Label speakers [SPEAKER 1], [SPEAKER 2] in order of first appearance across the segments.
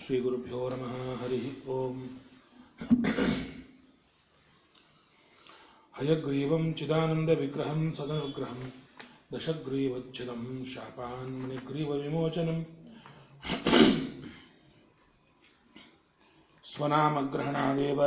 [SPEAKER 1] श्रीगुरुभ्यो नमः हरिः ओम् हयग्रीवम् चिदानन्दविग्रहम् सदनुग्रहम् दशग्रीवच्छिदम् शापान्मणिग्रीवविमोचनम् स्वनामग्रहणादेव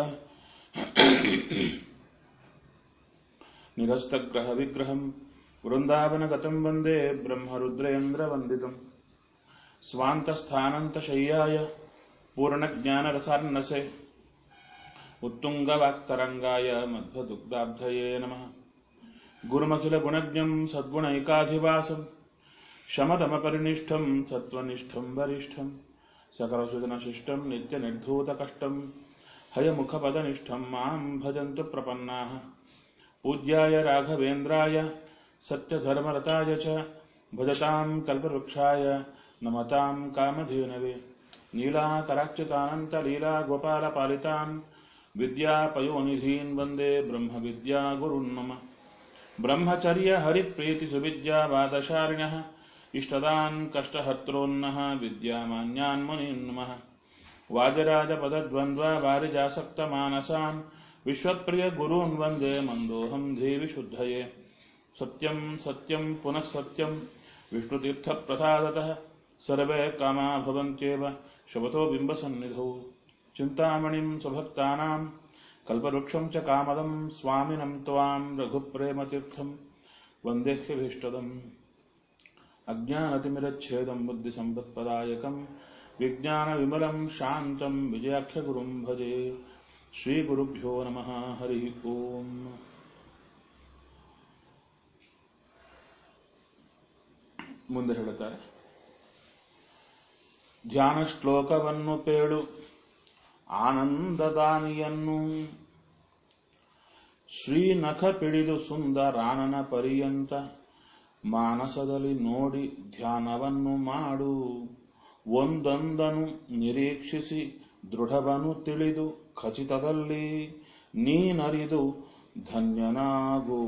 [SPEAKER 1] निरस्तग्रहविग्रहम् वृन्दावनगतम् वन्दे ब्रह्मरुद्रेन्द्रवन्दितम् स्वान्तस्थानन्तशय्याय पूर्णज्ञानरसार्णसे उत्तुङ्गवाक्तरङ्गाय मध्वदुग्धाब्धये नमः गुरुमखिलगुणज्ञम् सद्गुणैकाधिवासम् शमदमपरिनिष्ठम् सत्त्वनिष्ठम् वरिष्ठम् सकलसुजनशिष्टम् नित्यनिर्धूतकष्टम् हयमुखपदनिष्ठम् माम् भजन्तु प्रपन्नाः पूज्याय राघवेन्द्राय सत्यधर्मरताय च भजताम् कल्पवृक्षाय नमताम् कामधेनवे नीलाकराच्युतानन्तलीलागोपालपालितान् विद्यापयोनिधीन् वन्दे ब्रह्मविद्यागुरुन् मम ब्रह्मचर्यहरिप्रीतिसुविद्यावादशारिणः इष्टदान् कष्टहर्त्रोन्नः विद्यामान्यान् मुनीन् नमः वाजराजपदद्वन्द्वा वारिजासक्तमानसान् विश्वप्रियगुरून् वन्दे मन्दोऽहम् देवि शुद्धये सत्यम् सत्यम् पुनः सत्यम् विष्णुतीर्थप्रसादतः सर्वे कामा भवन्त्येव शवतो बिम्बसन्निधौ चिन्तामणिम् स्वभक्तानाम् कल्पवृक्षम् च कामदम् स्वामिनम् त्वाम् रघुप्रेमतीर्थम् वन्देह्यभीष्टदम् अज्ञानतिमिरच्छेदम् बुद्धिसम्पत्पदायकम् विज्ञानविमलम् शान्तम् विजयाख्यगुरुम् भजे श्रीगुरुभ्यो नमः हरिः ओम् ಮುಂದೆ ಹೇಳುತ್ತಾರೆ ಧ್ಯಾನ ಶ್ಲೋಕವನ್ನು ಪೇಳು ಆನಂದದಾನಿಯನ್ನು ಶ್ರೀನಖ ಪಿಡಿದು ಸುಂದರಾನನ ಪರ್ಯಂತ ಮಾನಸದಲ್ಲಿ ನೋಡಿ ಧ್ಯಾನವನ್ನು ಮಾಡು ಒಂದೊಂದನು ನಿರೀಕ್ಷಿಸಿ ದೃಢವನು ತಿಳಿದು ಖಚಿತದಲ್ಲಿ ನೀನರಿದು ಧನ್ಯನಾಗು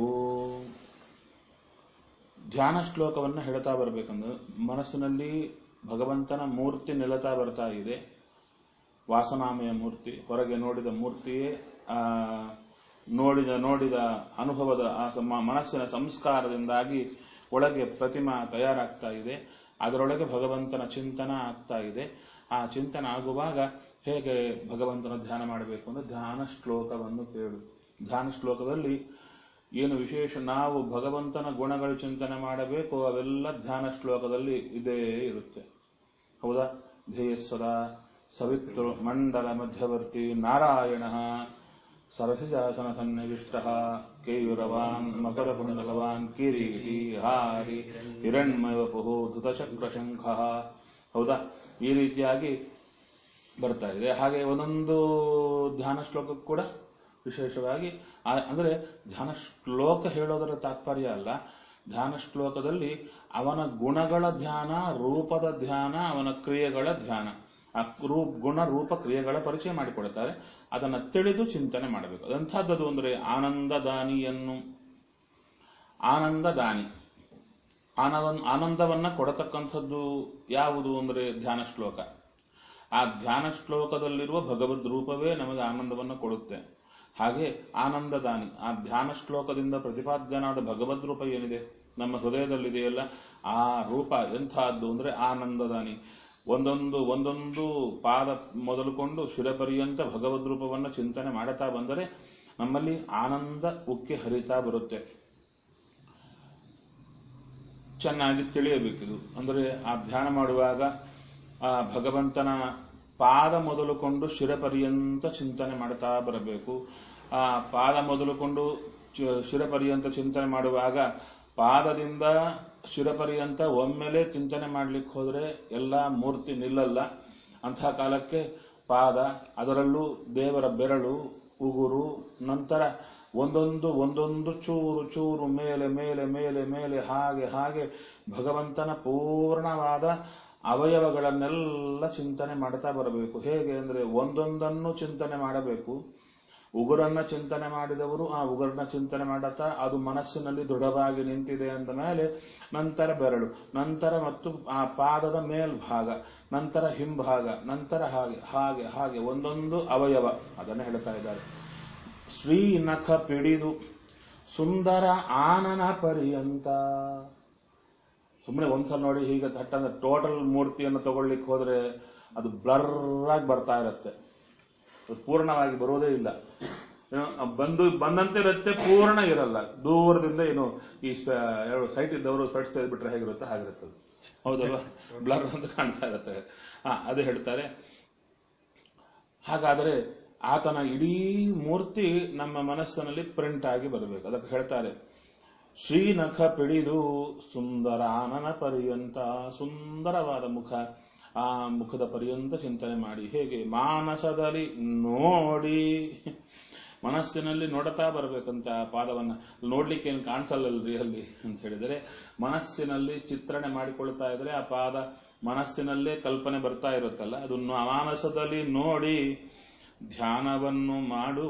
[SPEAKER 1] ಧ್ಯಾನ ಶ್ಲೋಕವನ್ನು ಹೇಳ್ತಾ ಬರಬೇಕಂದ್ರೆ ಮನಸ್ಸಿನಲ್ಲಿ ಭಗವಂತನ ಮೂರ್ತಿ ನಿಲ್ಲತಾ ಬರ್ತಾ ಇದೆ ವಾಸನಾಮಯ ಮೂರ್ತಿ ಹೊರಗೆ ನೋಡಿದ ಮೂರ್ತಿಯೇ ಆ ನೋಡಿದ ನೋಡಿದ ಅನುಭವದ ಆ ಮನಸ್ಸಿನ ಸಂಸ್ಕಾರದಿಂದಾಗಿ ಒಳಗೆ ಪ್ರತಿಮಾ ತಯಾರಾಗ್ತಾ ಇದೆ ಅದರೊಳಗೆ ಭಗವಂತನ ಚಿಂತನ ಆಗ್ತಾ ಇದೆ ಆ ಚಿಂತನ ಆಗುವಾಗ ಹೇಗೆ ಭಗವಂತನ ಧ್ಯಾನ ಮಾಡಬೇಕು ಅಂದ್ರೆ ಧ್ಯಾನ ಶ್ಲೋಕವನ್ನು ಕೇಳು ಧ್ಯಾನ ಶ್ಲೋಕದಲ್ಲಿ ಏನು ವಿಶೇಷ ನಾವು ಭಗವಂತನ ಗುಣಗಳು ಚಿಂತನೆ ಮಾಡಬೇಕು ಅವೆಲ್ಲ ಧ್ಯಾನ ಶ್ಲೋಕದಲ್ಲಿ ಇದೇ ಇರುತ್ತೆ ಹೌದಾ ಧ್ಯೇಯಸ್ವದ ಸವಿತೃ ಮಂಡಲ ಮಧ್ಯವರ್ತಿ ನಾರಾಯಣ ಸರಸಿಜಾಸನ ಸನ್ನಿವಿಷ್ಟ ಕೇಯುರವಾನ್ ಮಕರ ಕುಂಡಲವಾನ್ ಕಿರೀಟಿ ಹಾರಿ ಹಿರಣ್ಮಯವಪುಹು ಧೃತಚಕ್ರಶಂಖ ಹೌದಾ ಈ ರೀತಿಯಾಗಿ ಬರ್ತಾ ಇದೆ ಹಾಗೆ ಒಂದೊಂದು ಧ್ಯಾನ ಶ್ಲೋಕಕ್ಕೂ ಕೂಡ ವಿಶೇಷವಾಗಿ ಅಂದರೆ ಧ್ಯಾನ ಶ್ಲೋಕ ಹೇಳೋದರ ತಾತ್ಪರ್ಯ ಅಲ್ಲ ಧ್ಯಾನ ಶ್ಲೋಕದಲ್ಲಿ ಅವನ ಗುಣಗಳ ಧ್ಯಾನ ರೂಪದ ಧ್ಯಾನ ಅವನ ಕ್ರಿಯೆಗಳ ಧ್ಯಾನ ಆ ರೂಪ ಗುಣ ರೂಪ ಕ್ರಿಯೆಗಳ ಪರಿಚಯ ಮಾಡಿಕೊಡ್ತಾರೆ ಅದನ್ನು ತಿಳಿದು ಚಿಂತನೆ ಮಾಡಬೇಕು ಅದಂಥದ್ದು ಅಂದರೆ ಆನಂದದಾನಿಯನ್ನು ಆನಂದದಾನಿ ಆನವನ್ ಆನಂದವನ್ನ ಕೊಡತಕ್ಕಂಥದ್ದು ಯಾವುದು ಅಂದರೆ ಧ್ಯಾನ ಶ್ಲೋಕ ಆ ಧ್ಯಾನ ಶ್ಲೋಕದಲ್ಲಿರುವ ಭಗವದ್ ರೂಪವೇ ನಮಗೆ ಆನಂದವನ್ನು ಕೊಡುತ್ತೆ ಹಾಗೆ ಆನಂದದಾನಿ ಆ ಧ್ಯಾನ ಶ್ಲೋಕದಿಂದ ಪ್ರತಿಪಾದ್ಯನಾದ ಭಗವದ್ ರೂಪ ಏನಿದೆ ನಮ್ಮ ಹೃದಯದಲ್ಲಿದೆಯಲ್ಲ ಆ ರೂಪ ಎಂಥದ್ದು ಅಂದ್ರೆ ಆನಂದದಾನಿ ಒಂದೊಂದು ಒಂದೊಂದು ಪಾದ ಮೊದಲುಕೊಂಡು ಶಿರಪರ್ಯಂತ ಭಗವದ್ ರೂಪವನ್ನು ಚಿಂತನೆ ಮಾಡುತ್ತಾ ಬಂದರೆ ನಮ್ಮಲ್ಲಿ ಆನಂದ ಉಕ್ಕಿ ಹರಿತಾ ಬರುತ್ತೆ ಚೆನ್ನಾಗಿ ತಿಳಿಯಬೇಕಿದು ಅಂದರೆ ಆ ಧ್ಯಾನ ಮಾಡುವಾಗ ಆ ಭಗವಂತನ ಪಾದ ಮೊದಲುಕೊಂಡು ಶಿರಪರ್ಯಂತ ಚಿಂತನೆ ಮಾಡ್ತಾ ಬರಬೇಕು ಆ ಪಾದ ಮೊದಲುಕೊಂಡು ಶಿರಪರ್ಯಂತ ಚಿಂತನೆ ಮಾಡುವಾಗ ಪಾದದಿಂದ ಶಿರಪರ್ಯಂತ ಒಮ್ಮೆಲೆ ಚಿಂತನೆ ಮಾಡ್ಲಿಕ್ಕೆ ಹೋದ್ರೆ ಎಲ್ಲ ಮೂರ್ತಿ ನಿಲ್ಲಲ್ಲ ಅಂಥ ಕಾಲಕ್ಕೆ ಪಾದ ಅದರಲ್ಲೂ ದೇವರ ಬೆರಳು ಉಗುರು ನಂತರ ಒಂದೊಂದು ಒಂದೊಂದು ಚೂರು ಚೂರು ಮೇಲೆ ಮೇಲೆ ಮೇಲೆ ಮೇಲೆ ಹಾಗೆ ಹಾಗೆ ಭಗವಂತನ ಪೂರ್ಣವಾದ ಅವಯವಗಳನ್ನೆಲ್ಲ ಚಿಂತನೆ ಮಾಡ್ತಾ ಬರಬೇಕು ಹೇಗೆ ಅಂದ್ರೆ ಒಂದೊಂದನ್ನು ಚಿಂತನೆ ಮಾಡಬೇಕು ಉಗುರನ್ನ ಚಿಂತನೆ ಮಾಡಿದವರು ಆ ಉಗುರನ್ನ ಚಿಂತನೆ ಮಾಡತ್ತಾ ಅದು ಮನಸ್ಸಿನಲ್ಲಿ ದೃಢವಾಗಿ ನಿಂತಿದೆ ಅಂದ ಮೇಲೆ ನಂತರ ಬೆರಳು ನಂತರ ಮತ್ತು ಆ ಪಾದದ ಮೇಲ್ಭಾಗ ನಂತರ ಹಿಂಭಾಗ ನಂತರ ಹಾಗೆ ಹಾಗೆ ಹಾಗೆ ಒಂದೊಂದು ಅವಯವ ಅದನ್ನು ಹೇಳ್ತಾ ಇದ್ದಾರೆ ಶ್ರೀ ನಖ ಪಿಡಿದು ಸುಂದರ ಆನನ ಪರ್ಯಂತ ಸುಮ್ಮನೆ ಒಂದ್ಸಲ ನೋಡಿ ಹೀಗೆ ತಟ್ಟಂದ್ರೆ ಟೋಟಲ್ ಮೂರ್ತಿಯನ್ನು ತಗೊಳ್ಲಿಕ್ಕೆ ಹೋದ್ರೆ ಅದು ಬ್ಲರ್ ಆಗಿ ಬರ್ತಾ ಇರುತ್ತೆ ಅದು ಪೂರ್ಣವಾಗಿ ಬರೋದೇ ಇಲ್ಲ ಏನು, ಬಂದು ಬಂದಂತೆ ಇರುತ್ತೆ ಪೂರ್ಣ ಇರಲ್ಲ ದೂರದಿಂದ ಏನು ಈ ಸೈಟ್ ಇದ್ದವರು ಸ್ಪೆಟ್ಸ್ ತೆಗೆದ್ಬಿಟ್ರೆ ಹೇಗಿರುತ್ತೆ ಹಾಗಿರುತ್ತೆ ಅದು. ಹೌದಲ್ವಾ ಬ್ಲರ್ ಅಂತ ಕಾಣ್ತಾ ಇರುತ್ತೆ ಹಾ ಅದು ಹೇಳ್ತಾರೆ ಹಾಗಾದರೆ ಆತನ ಇಡೀ ಮೂರ್ತಿ ನಮ್ಮ ಮನಸ್ಸಿನಲ್ಲಿ ಪ್ರಿಂಟ್ ಆಗಿ ಬರಬೇಕು ಅದಕ್ಕೆ ಹೇಳ್ತಾರೆ ಶ್ರೀನಖ ಪಿಡಿದು ಸುಂದರ ಆನನ ಪರ್ಯಂತ ಸುಂದರವಾದ ಮುಖ ಆ ಮುಖದ ಪರ್ಯಂತ ಚಿಂತನೆ ಮಾಡಿ ಹೇಗೆ ಮಾನಸದಲ್ಲಿ ನೋಡಿ ಮನಸ್ಸಿನಲ್ಲಿ ನೋಡ್ತಾ ಬರ್ಬೇಕಂತ ಆ ಪಾದವನ್ನ ನೋಡ್ಲಿಕ್ಕೆ ಏನು ಕಾಣಿಸಲ್ಲಲ್ರಿ ಅಲ್ಲಿ ಅಂತ ಹೇಳಿದರೆ ಮನಸ್ಸಿನಲ್ಲಿ ಚಿತ್ರಣ ಮಾಡಿಕೊಳ್ತಾ ಇದ್ರೆ ಆ ಪಾದ ಮನಸ್ಸಿನಲ್ಲೇ ಕಲ್ಪನೆ ಬರ್ತಾ ಇರುತ್ತಲ್ಲ ಅದನ್ನು ಮಾನಸದಲ್ಲಿ ನೋಡಿ ಧ್ಯಾನವನ್ನು ಮಾಡು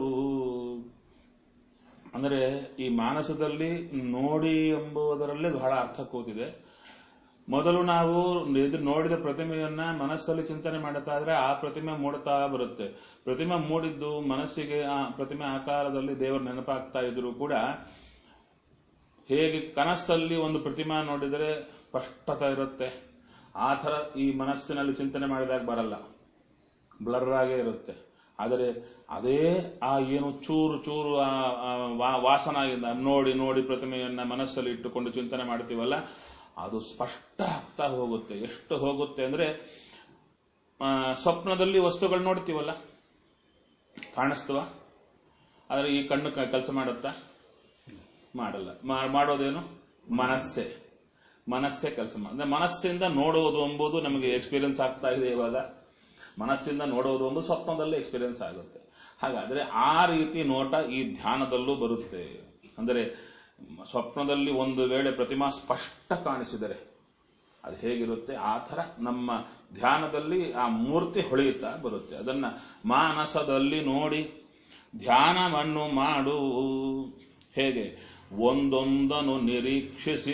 [SPEAKER 1] ಅಂದರೆ ಈ ಮಾನಸದಲ್ಲಿ ನೋಡಿ ಎಂಬುದರಲ್ಲಿ ಬಹಳ ಅರ್ಥ ಕೂತಿದೆ ಮೊದಲು ನಾವು ಇದು ನೋಡಿದ ಪ್ರತಿಮೆಯನ್ನ ಮನಸ್ಸಲ್ಲಿ ಚಿಂತನೆ ಮಾಡುತ್ತಾ ಇದ್ರೆ ಆ ಪ್ರತಿಮೆ ಮೂಡುತ್ತಾ ಬರುತ್ತೆ ಪ್ರತಿಮೆ ಮೂಡಿದ್ದು ಮನಸ್ಸಿಗೆ ಆ ಪ್ರತಿಮೆ ಆಕಾರದಲ್ಲಿ ದೇವರ ನೆನಪಾಗ್ತಾ ಇದ್ರು ಕೂಡ ಹೇಗೆ ಕನಸಲ್ಲಿ ಒಂದು ಪ್ರತಿಮಾ ನೋಡಿದರೆ ಸ್ಪಷ್ಟತ ಇರುತ್ತೆ ಆ ಥರ ಈ ಮನಸ್ಸಿನಲ್ಲಿ ಚಿಂತನೆ ಮಾಡಿದಾಗ ಬರಲ್ಲ ಬ್ಲರ್ ಆಗೇ ಇರುತ್ತೆ ಆದರೆ ಅದೇ ಆ ಏನು ಚೂರು ಚೂರು ಆ ಆ ವಾ- ವಾಸನಾಗಿಂದ ನೋಡಿ ನೋಡಿ ಪ್ರತಿಮೆಯನ್ನ ಮನಸ್ಸಲ್ಲಿ ಇಟ್ಟುಕೊಂಡು ಚಿಂತನೆ ಮಾಡ್ತೀವಲ್ಲ ಅದು ಸ್ಪಷ್ಟ ಆಗ್ತಾ ಹೋಗುತ್ತೆ ಎಷ್ಟು ಹೋಗುತ್ತೆ ಅಂದ್ರೆ ಆ, ಸ್ವಪ್ನದಲ್ಲಿ ವಸ್ತುಗಳು ನೋಡ್ತೀವಲ್ಲ ಕಾಣಿಸ್ತವ ಆದರೆ ಈ ಕಣ್ಣು ಕೆಲಸ ಮಾಡುತ್ತಾ ಮಾಡಲ್ಲ ಮಾ- ಮಾಡೋದೇನು ಮನಸ್ಸೇ ಮನಸ್ಸೇ ಕೆಲಸ ಮಾಡ ಅಂದ್ರೆ ಮನಸ್ಸಿಂದ ನೋಡುವುದು ಎಂಬುದು ನಮಗೆ ಎಕ್ಸ್ಪೀರಿಯನ್ಸ್ ಆಗ್ತಾ ಇದೆ ಇವಾಗ ಮನಸ್ಸಿಂದ ನೋಡುವುದು ಒಂದು ಸ್ವಪ್ನದಲ್ಲಿ ಎಕ್ಸ್ಪೀರಿಯನ್ಸ್ ಆಗುತ್ತೆ ಹಾಗಾದ್ರೆ ಆ ರೀತಿ ನೋಟ ಈ ಧ್ಯಾನದಲ್ಲೂ ಬರುತ್ತೆ ಅಂದರೆ ಸ್ವಪ್ನದಲ್ಲಿ ಒಂದು ವೇಳೆ ಪ್ರತಿಮಾ ಸ್ಪಷ್ಟ ಕಾಣಿಸಿದರೆ ಅದು ಹೇಗಿರುತ್ತೆ ಆ ಥರ ನಮ್ಮ ಧ್ಯಾನದಲ್ಲಿ ಆ ಮೂರ್ತಿ ಹೊಳೆಯುತ್ತಾ ಬರುತ್ತೆ ಅದನ್ನ ಮಾನಸದಲ್ಲಿ ನೋಡಿ ಧ್ಯಾನವನ್ನು ಮಾಡು ಹೇಗೆ ಒಂದೊಂದನ್ನು ನಿರೀಕ್ಷಿಸಿ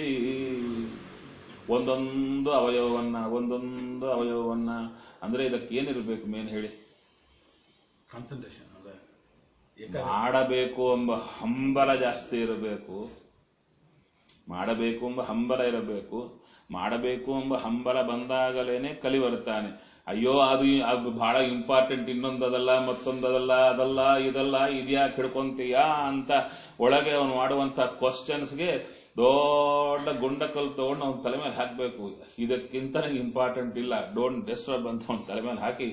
[SPEAKER 1] ಒಂದೊಂದು ಅವಯವವನ್ನ ಒಂದೊಂದು ಅವಯವವನ್ನ ಅಂದ್ರೆ ಇದಕ್ಕೆ ಏನಿರಬೇಕು ಮೇನ್ ಹೇಳಿ
[SPEAKER 2] ಕಾನ್ಸಂಟ್ರೇಷನ್ ಅದ
[SPEAKER 1] ಮಾಡಬೇಕು ಎಂಬ ಹಂಬಲ ಜಾಸ್ತಿ ಇರಬೇಕು ಮಾಡಬೇಕು ಎಂಬ ಹಂಬಲ ಇರಬೇಕು ಮಾಡಬೇಕು ಎಂಬ ಹಂಬಲ ಬಂದಾಗಲೇನೆ ಕಲಿ ಬರ್ತಾನೆ ಅಯ್ಯೋ ಅದು ಅದು ಬಹಳ ಇಂಪಾರ್ಟೆಂಟ್ ಇನ್ನೊಂದದಲ್ಲ ಮತ್ತೊಂದದಲ್ಲ ಅದಲ್ಲ ಇದಲ್ಲ ಇದ್ಯಾಕೆ ಹಿಡ್ಕೊಂತೀಯಾ ಅಂತ ಒಳಗೆ ಅವನು ಮಾಡುವಂತ ಕ್ವಶನ್ಸ್ಗೆ ದೊಡ್ಡ ಗುಂಡಕಲ್ ತಗೊಂಡು ಅವನ ತಲೆ ಮೇಲೆ ಹಾಕಬೇಕು ಇದಕ್ಕಿಂತ ಇಂಪಾರ್ಟೆಂಟ್ ಇಲ್ಲ ಡೋಂಟ್ ಡಿಸ್ಟರ್ಬ್ ಅಂತ ಅವನ ತಲೆ ಮೇಲೆ ಹಾಕಿ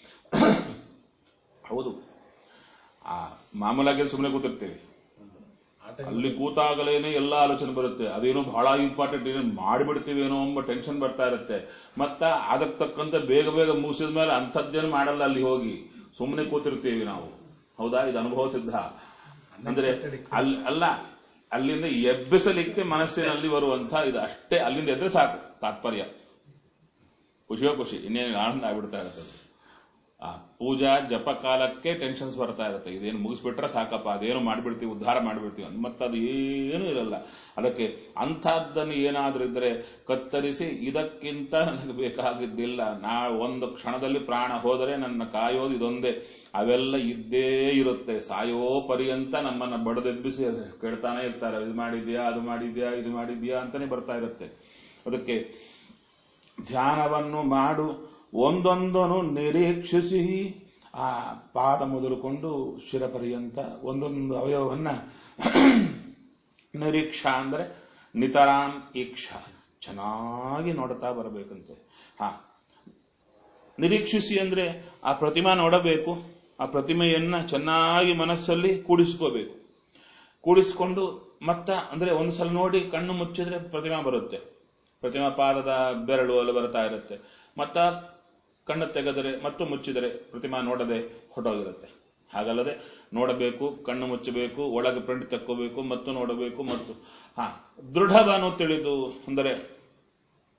[SPEAKER 1] ಹೌದು ಆ ಮಾಮೂಲಾಗಿ ಸುಮ್ಮನೆ ಕೂತಿರ್ತೀವಿ
[SPEAKER 2] ಆ ಟೈಮ್
[SPEAKER 1] ಅಲ್ಲಿ ಕೂತಾಗಲೇನೆ ಎಲ್ಲ ಆಲೋಚನೆ ಬರುತ್ತೆ ಅದೇನೋ ಬಹಳ ಇಂಪಾರ್ಟೆಂಟ್ ಏನೋ ಮಾಡಿಬಿಡ್ತೀವೇನೋ ಎಂಬ ಟೆನ್ಷನ್ ಬರ್ತಾ ಇರುತ್ತೆ ಮತ್ತ ಅದಕ್ಕೆ ತಕ್ಕಂತೆ ಬೇಗ ಬೇಗ ಮುಗಿಸಿದ ಮೇಲೆ ಅಂಥದ್ದೇನು ಮಾಡಲ್ಲ ಅಲ್ಲಿ ಹೋಗಿ ಸುಮ್ಮನೆ ಕೂತಿರ್ತೀವಿ ನಾವು ಹೌದಾ ಇದು ಅನುಭವ ಸಿದ್ಧ ಅಂದ್ರೆ ಅಲ್ಲಿ ಅಲ್ಲ ಅಲ್ಲಿಂದ ಎಬ್ಬಿಸಲಿಕ್ಕೆ ಮನಸ್ಸಿನಲ್ಲಿ ಬರುವಂತ ಇದು ಅಷ್ಟೇ ಅಲ್ಲಿಂದ ಎದ್ರೆ ಸಾಕು ತಾತ್ಪರ್ಯ ಖುಷಿಯೋ ಖುಷಿ ಇನ್ನೇನು ಆನಂದ ಆಗ್ಬಿಡ್ತಾ ಇರುತ್ತೆ ಅದು. ಆ ಪೂಜಾ ಜಪ ಕಾಲಕ್ಕೆ ಟೆನ್ಷನ್ಸ್ ಬರ್ತಾ ಇರುತ್ತೆ ಇದೇನು ಮುಗಿಸ್ಬಿಟ್ರೆ ಸಾಕಪ್ಪ ಅದೇನು ಮಾಡ್ಬಿಡ್ತೀವಿ ಉದ್ಧಾರ ಮಾಡ್ಬಿಡ್ತೀವಿ ಅಂತ ಮತ್ತೆ ಅದು ಏನೂ ಇರಲ್ಲ ಅದಕ್ಕೆ ಅಂಥದ್ದನ್ನು ಏನಾದ್ರೂ ಇದ್ರೆ ಕತ್ತರಿಸಿ ಇದಕ್ಕಿಂತ ನನಗೆ ಬೇಕಾಗಿದ್ದಿಲ್ಲ ನಾ ಒಂದು ಕ್ಷಣದಲ್ಲಿ ಪ್ರಾಣ ಹೋದರೆ ನನ್ನ ಕಾಯೋದು ಇದೊಂದೇ ಅವೆಲ್ಲ ಇದ್ದೇ ಇರುತ್ತೆ ಸಾಯೋ ಪರ್ಯಂತ ನಮ್ಮನ್ನ ಬಡದೆಬ್ಬಿಸಿ ಕೇಳ್ತಾನೆ ಇರ್ತಾರೆ ಇದು ಮಾಡಿದ್ಯಾ ಅದು ಮಾಡಿದ್ಯಾ ಇದು ಮಾಡಿದ್ಯಾ ಅಂತಾನೆ ಬರ್ತಾ ಇರುತ್ತೆ ಅದಕ್ಕೆ ಧ್ಯಾನವನ್ನು ಮಾಡು ಒಂದೊಂದನ್ನು ನಿರೀಕ್ಷಿಸಿ ಆ ಪಾದ ಮೊದಲುಕೊಂಡು ಶಿರ ಪರ್ಯಂತ ಒಂದೊಂದು ಅವಯವನ್ನ ನಿರೀಕ್ಷಾ ಅಂದ್ರೆ ನಿತರಾಂ ಈಕ್ಷಾ ಚೆನ್ನಾಗಿ ನೋಡ್ತಾ ಬರಬೇಕಂತೆ ಹಾ ನಿರೀಕ್ಷಿಸಿ ಅಂದ್ರೆ ಆ ಪ್ರತಿಮಾ ನೋಡಬೇಕು ಆ ಪ್ರತಿಮೆಯನ್ನ ಚೆನ್ನಾಗಿ ಮನಸ್ಸಲ್ಲಿ ಕೂಡಿಸ್ಕೋಬೇಕು ಕೂಡಿಸ್ಕೊಂಡು ಮತ್ತ ಅಂದ್ರೆ ಒಂದು ಸಲ ನೋಡಿ ಕಣ್ಣು ಮುಚ್ಚಿದ್ರೆ ಪ್ರತಿಮಾ ಬರುತ್ತೆ ಪ್ರತಿಮಾ ಪಾದದ ಬೆರಳು ಅಲ್ಲಿ ಬರ್ತಾ ಇರುತ್ತೆ ಮತ್ತ ಕಣ್ಣು ತೆಗೆದರೆ ಮತ್ತು ಮುಚ್ಚಿದರೆ ಪ್ರತಿಮಾ ನೋಡದೆ ಹೊಟ್ಟೋಗಿರುತ್ತೆ ಹಾಗಲ್ಲದೆ ನೋಡಬೇಕು ಕಣ್ಣು ಮುಚ್ಚಬೇಕು ಒಳಗೆ ಪ್ರಿಂಟ್ ತಕ್ಕೋಬೇಕು ಮತ್ತು ನೋಡಬೇಕು ಮತ್ತು ಹಾ ದೃಢವನ್ನು ತಿಳಿದು ಅಂದರೆ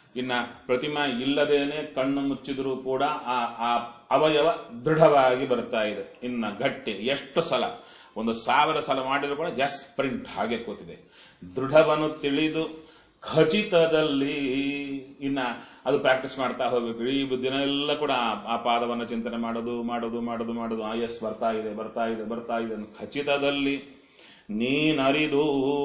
[SPEAKER 1] ಇನ್ನ ಪ್ರತಿಮಾ ಇಲ್ಲದೇನೆ ಕಣ್ಣು ಮುಚ್ಚಿದರೂ ಕೂಡ ಆ ಆ ಅವಯವ ದೃಢವಾಗಿ ಬರ್ತಾ ಇದೆ ಇನ್ನ ಗಟ್ಟಿ ಎಷ್ಟು ಸಲ ಒಂದು ಸಾವಿರ ಸಲ ಮಾಡಿದ್ರು ಕೂಡ ಜಸ್ ಪ್ರಿಂಟ್ ಹಾಗೆ ಕೂತಿದೆ ದೃಢವನ್ನು ತಿಳಿದು ಖಚಿತದಲ್ಲಿ ಇನ್ನ ಅದು ಪ್ರಾಕ್ಟೀಸ್ ಮಾಡ್ತಾ ಹೋಗ್ಬೇಕು ಈ ದಿನ ಎಲ್ಲ ಕೂಡ ಆ- ಆ ಪಾದವನ್ನು ಚಿಂತನೆ ಮಾಡೋದು ಮಾಡೋದು ಮಾಡೋದು ಮಾಡೋದು ಆ ಎಸ್ ಬರ್ತಾ ಇದೆ ಬರ್ತಾ ಇದೆ ಬರ್ತಾ ಇದೆ ಅನ್ನೋ ಖಚಿತದಲ್ಲಿ ನೀನರಿದು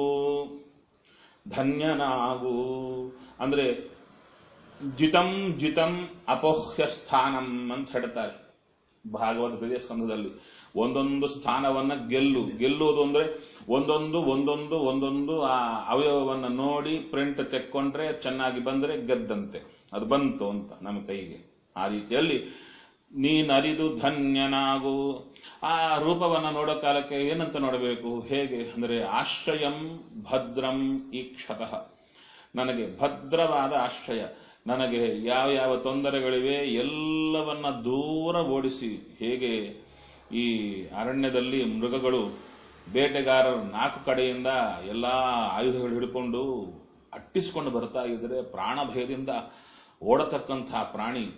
[SPEAKER 1] ಧನ್ಯನಾಗು ಅಂದ್ರೆ ಜಿತಂ ಜಿತಂ ಅಪೋಹ್ಯ ಸ್ಥಾನಂ ಅಂತ ಹೇಳ್ತಾರೆ ಭಾಗವತ ಹೃದಯ ಸ್ಕಂದದಲ್ಲಿ ಒಂದೊಂದು ಸ್ಥಾನವನ್ನ ಗೆಲ್ಲು ಗೆಲ್ಲುವುದು ಅಂದ್ರೆ ಒಂದೊಂದು ಒಂದೊಂದು ಒಂದೊಂದು ಆ ಅವಯವವನ್ನ ನೋಡಿ ಪ್ರಿಂಟ್ ತೆಕ್ಕೊಂಡ್ರೆ ಚೆನ್ನಾಗಿ ಬಂದ್ರೆ ಗೆದ್ದಂತೆ ಅದು ಬಂತು ಅಂತ ನಮ್ಮ ಕೈಗೆ ಆ ರೀತಿಯಲ್ಲಿ ನೀನರಿದು ಧನ್ಯನಾಗು ಆ ರೂಪವನ್ನ ನೋಡೋ ಕಾಲಕ್ಕೆ ಏನಂತ ನೋಡಬೇಕು ಹೇಗೆ ಅಂದ್ರೆ ಆಶ್ರಯಂ ಭದ್ರಂ ಈಕ್ಷತಃ ನನಗೆ ಭದ್ರವಾದ ಆಶ್ರಯ ನನಗೆ ಯಾವ ಯಾವ ತೊಂದರೆಗಳಿವೆ ಎಲ್ಲವನ್ನ ದೂರ ಓಡಿಸಿ ಹೇಗೆ ಈ ಅರಣ್ಯದಲ್ಲಿ ಮೃಗಗಳು ಬೇಟೆಗಾರರು ನಾಲ್ಕು ಕಡೆಯಿಂದ ಎಲ್ಲಾ ಆಯುಧಗಳು ಹಿಡ್ಕೊಂಡು ಅಟ್ಟಿಸ್ಕೊಂಡು ಬರ್ತಾ ಇದ್ರೆ ಪ್ರಾಣ ಭಯದಿಂದ ಓಡತಕ್ಕಂತಹ ಪ್ರಾಣಿ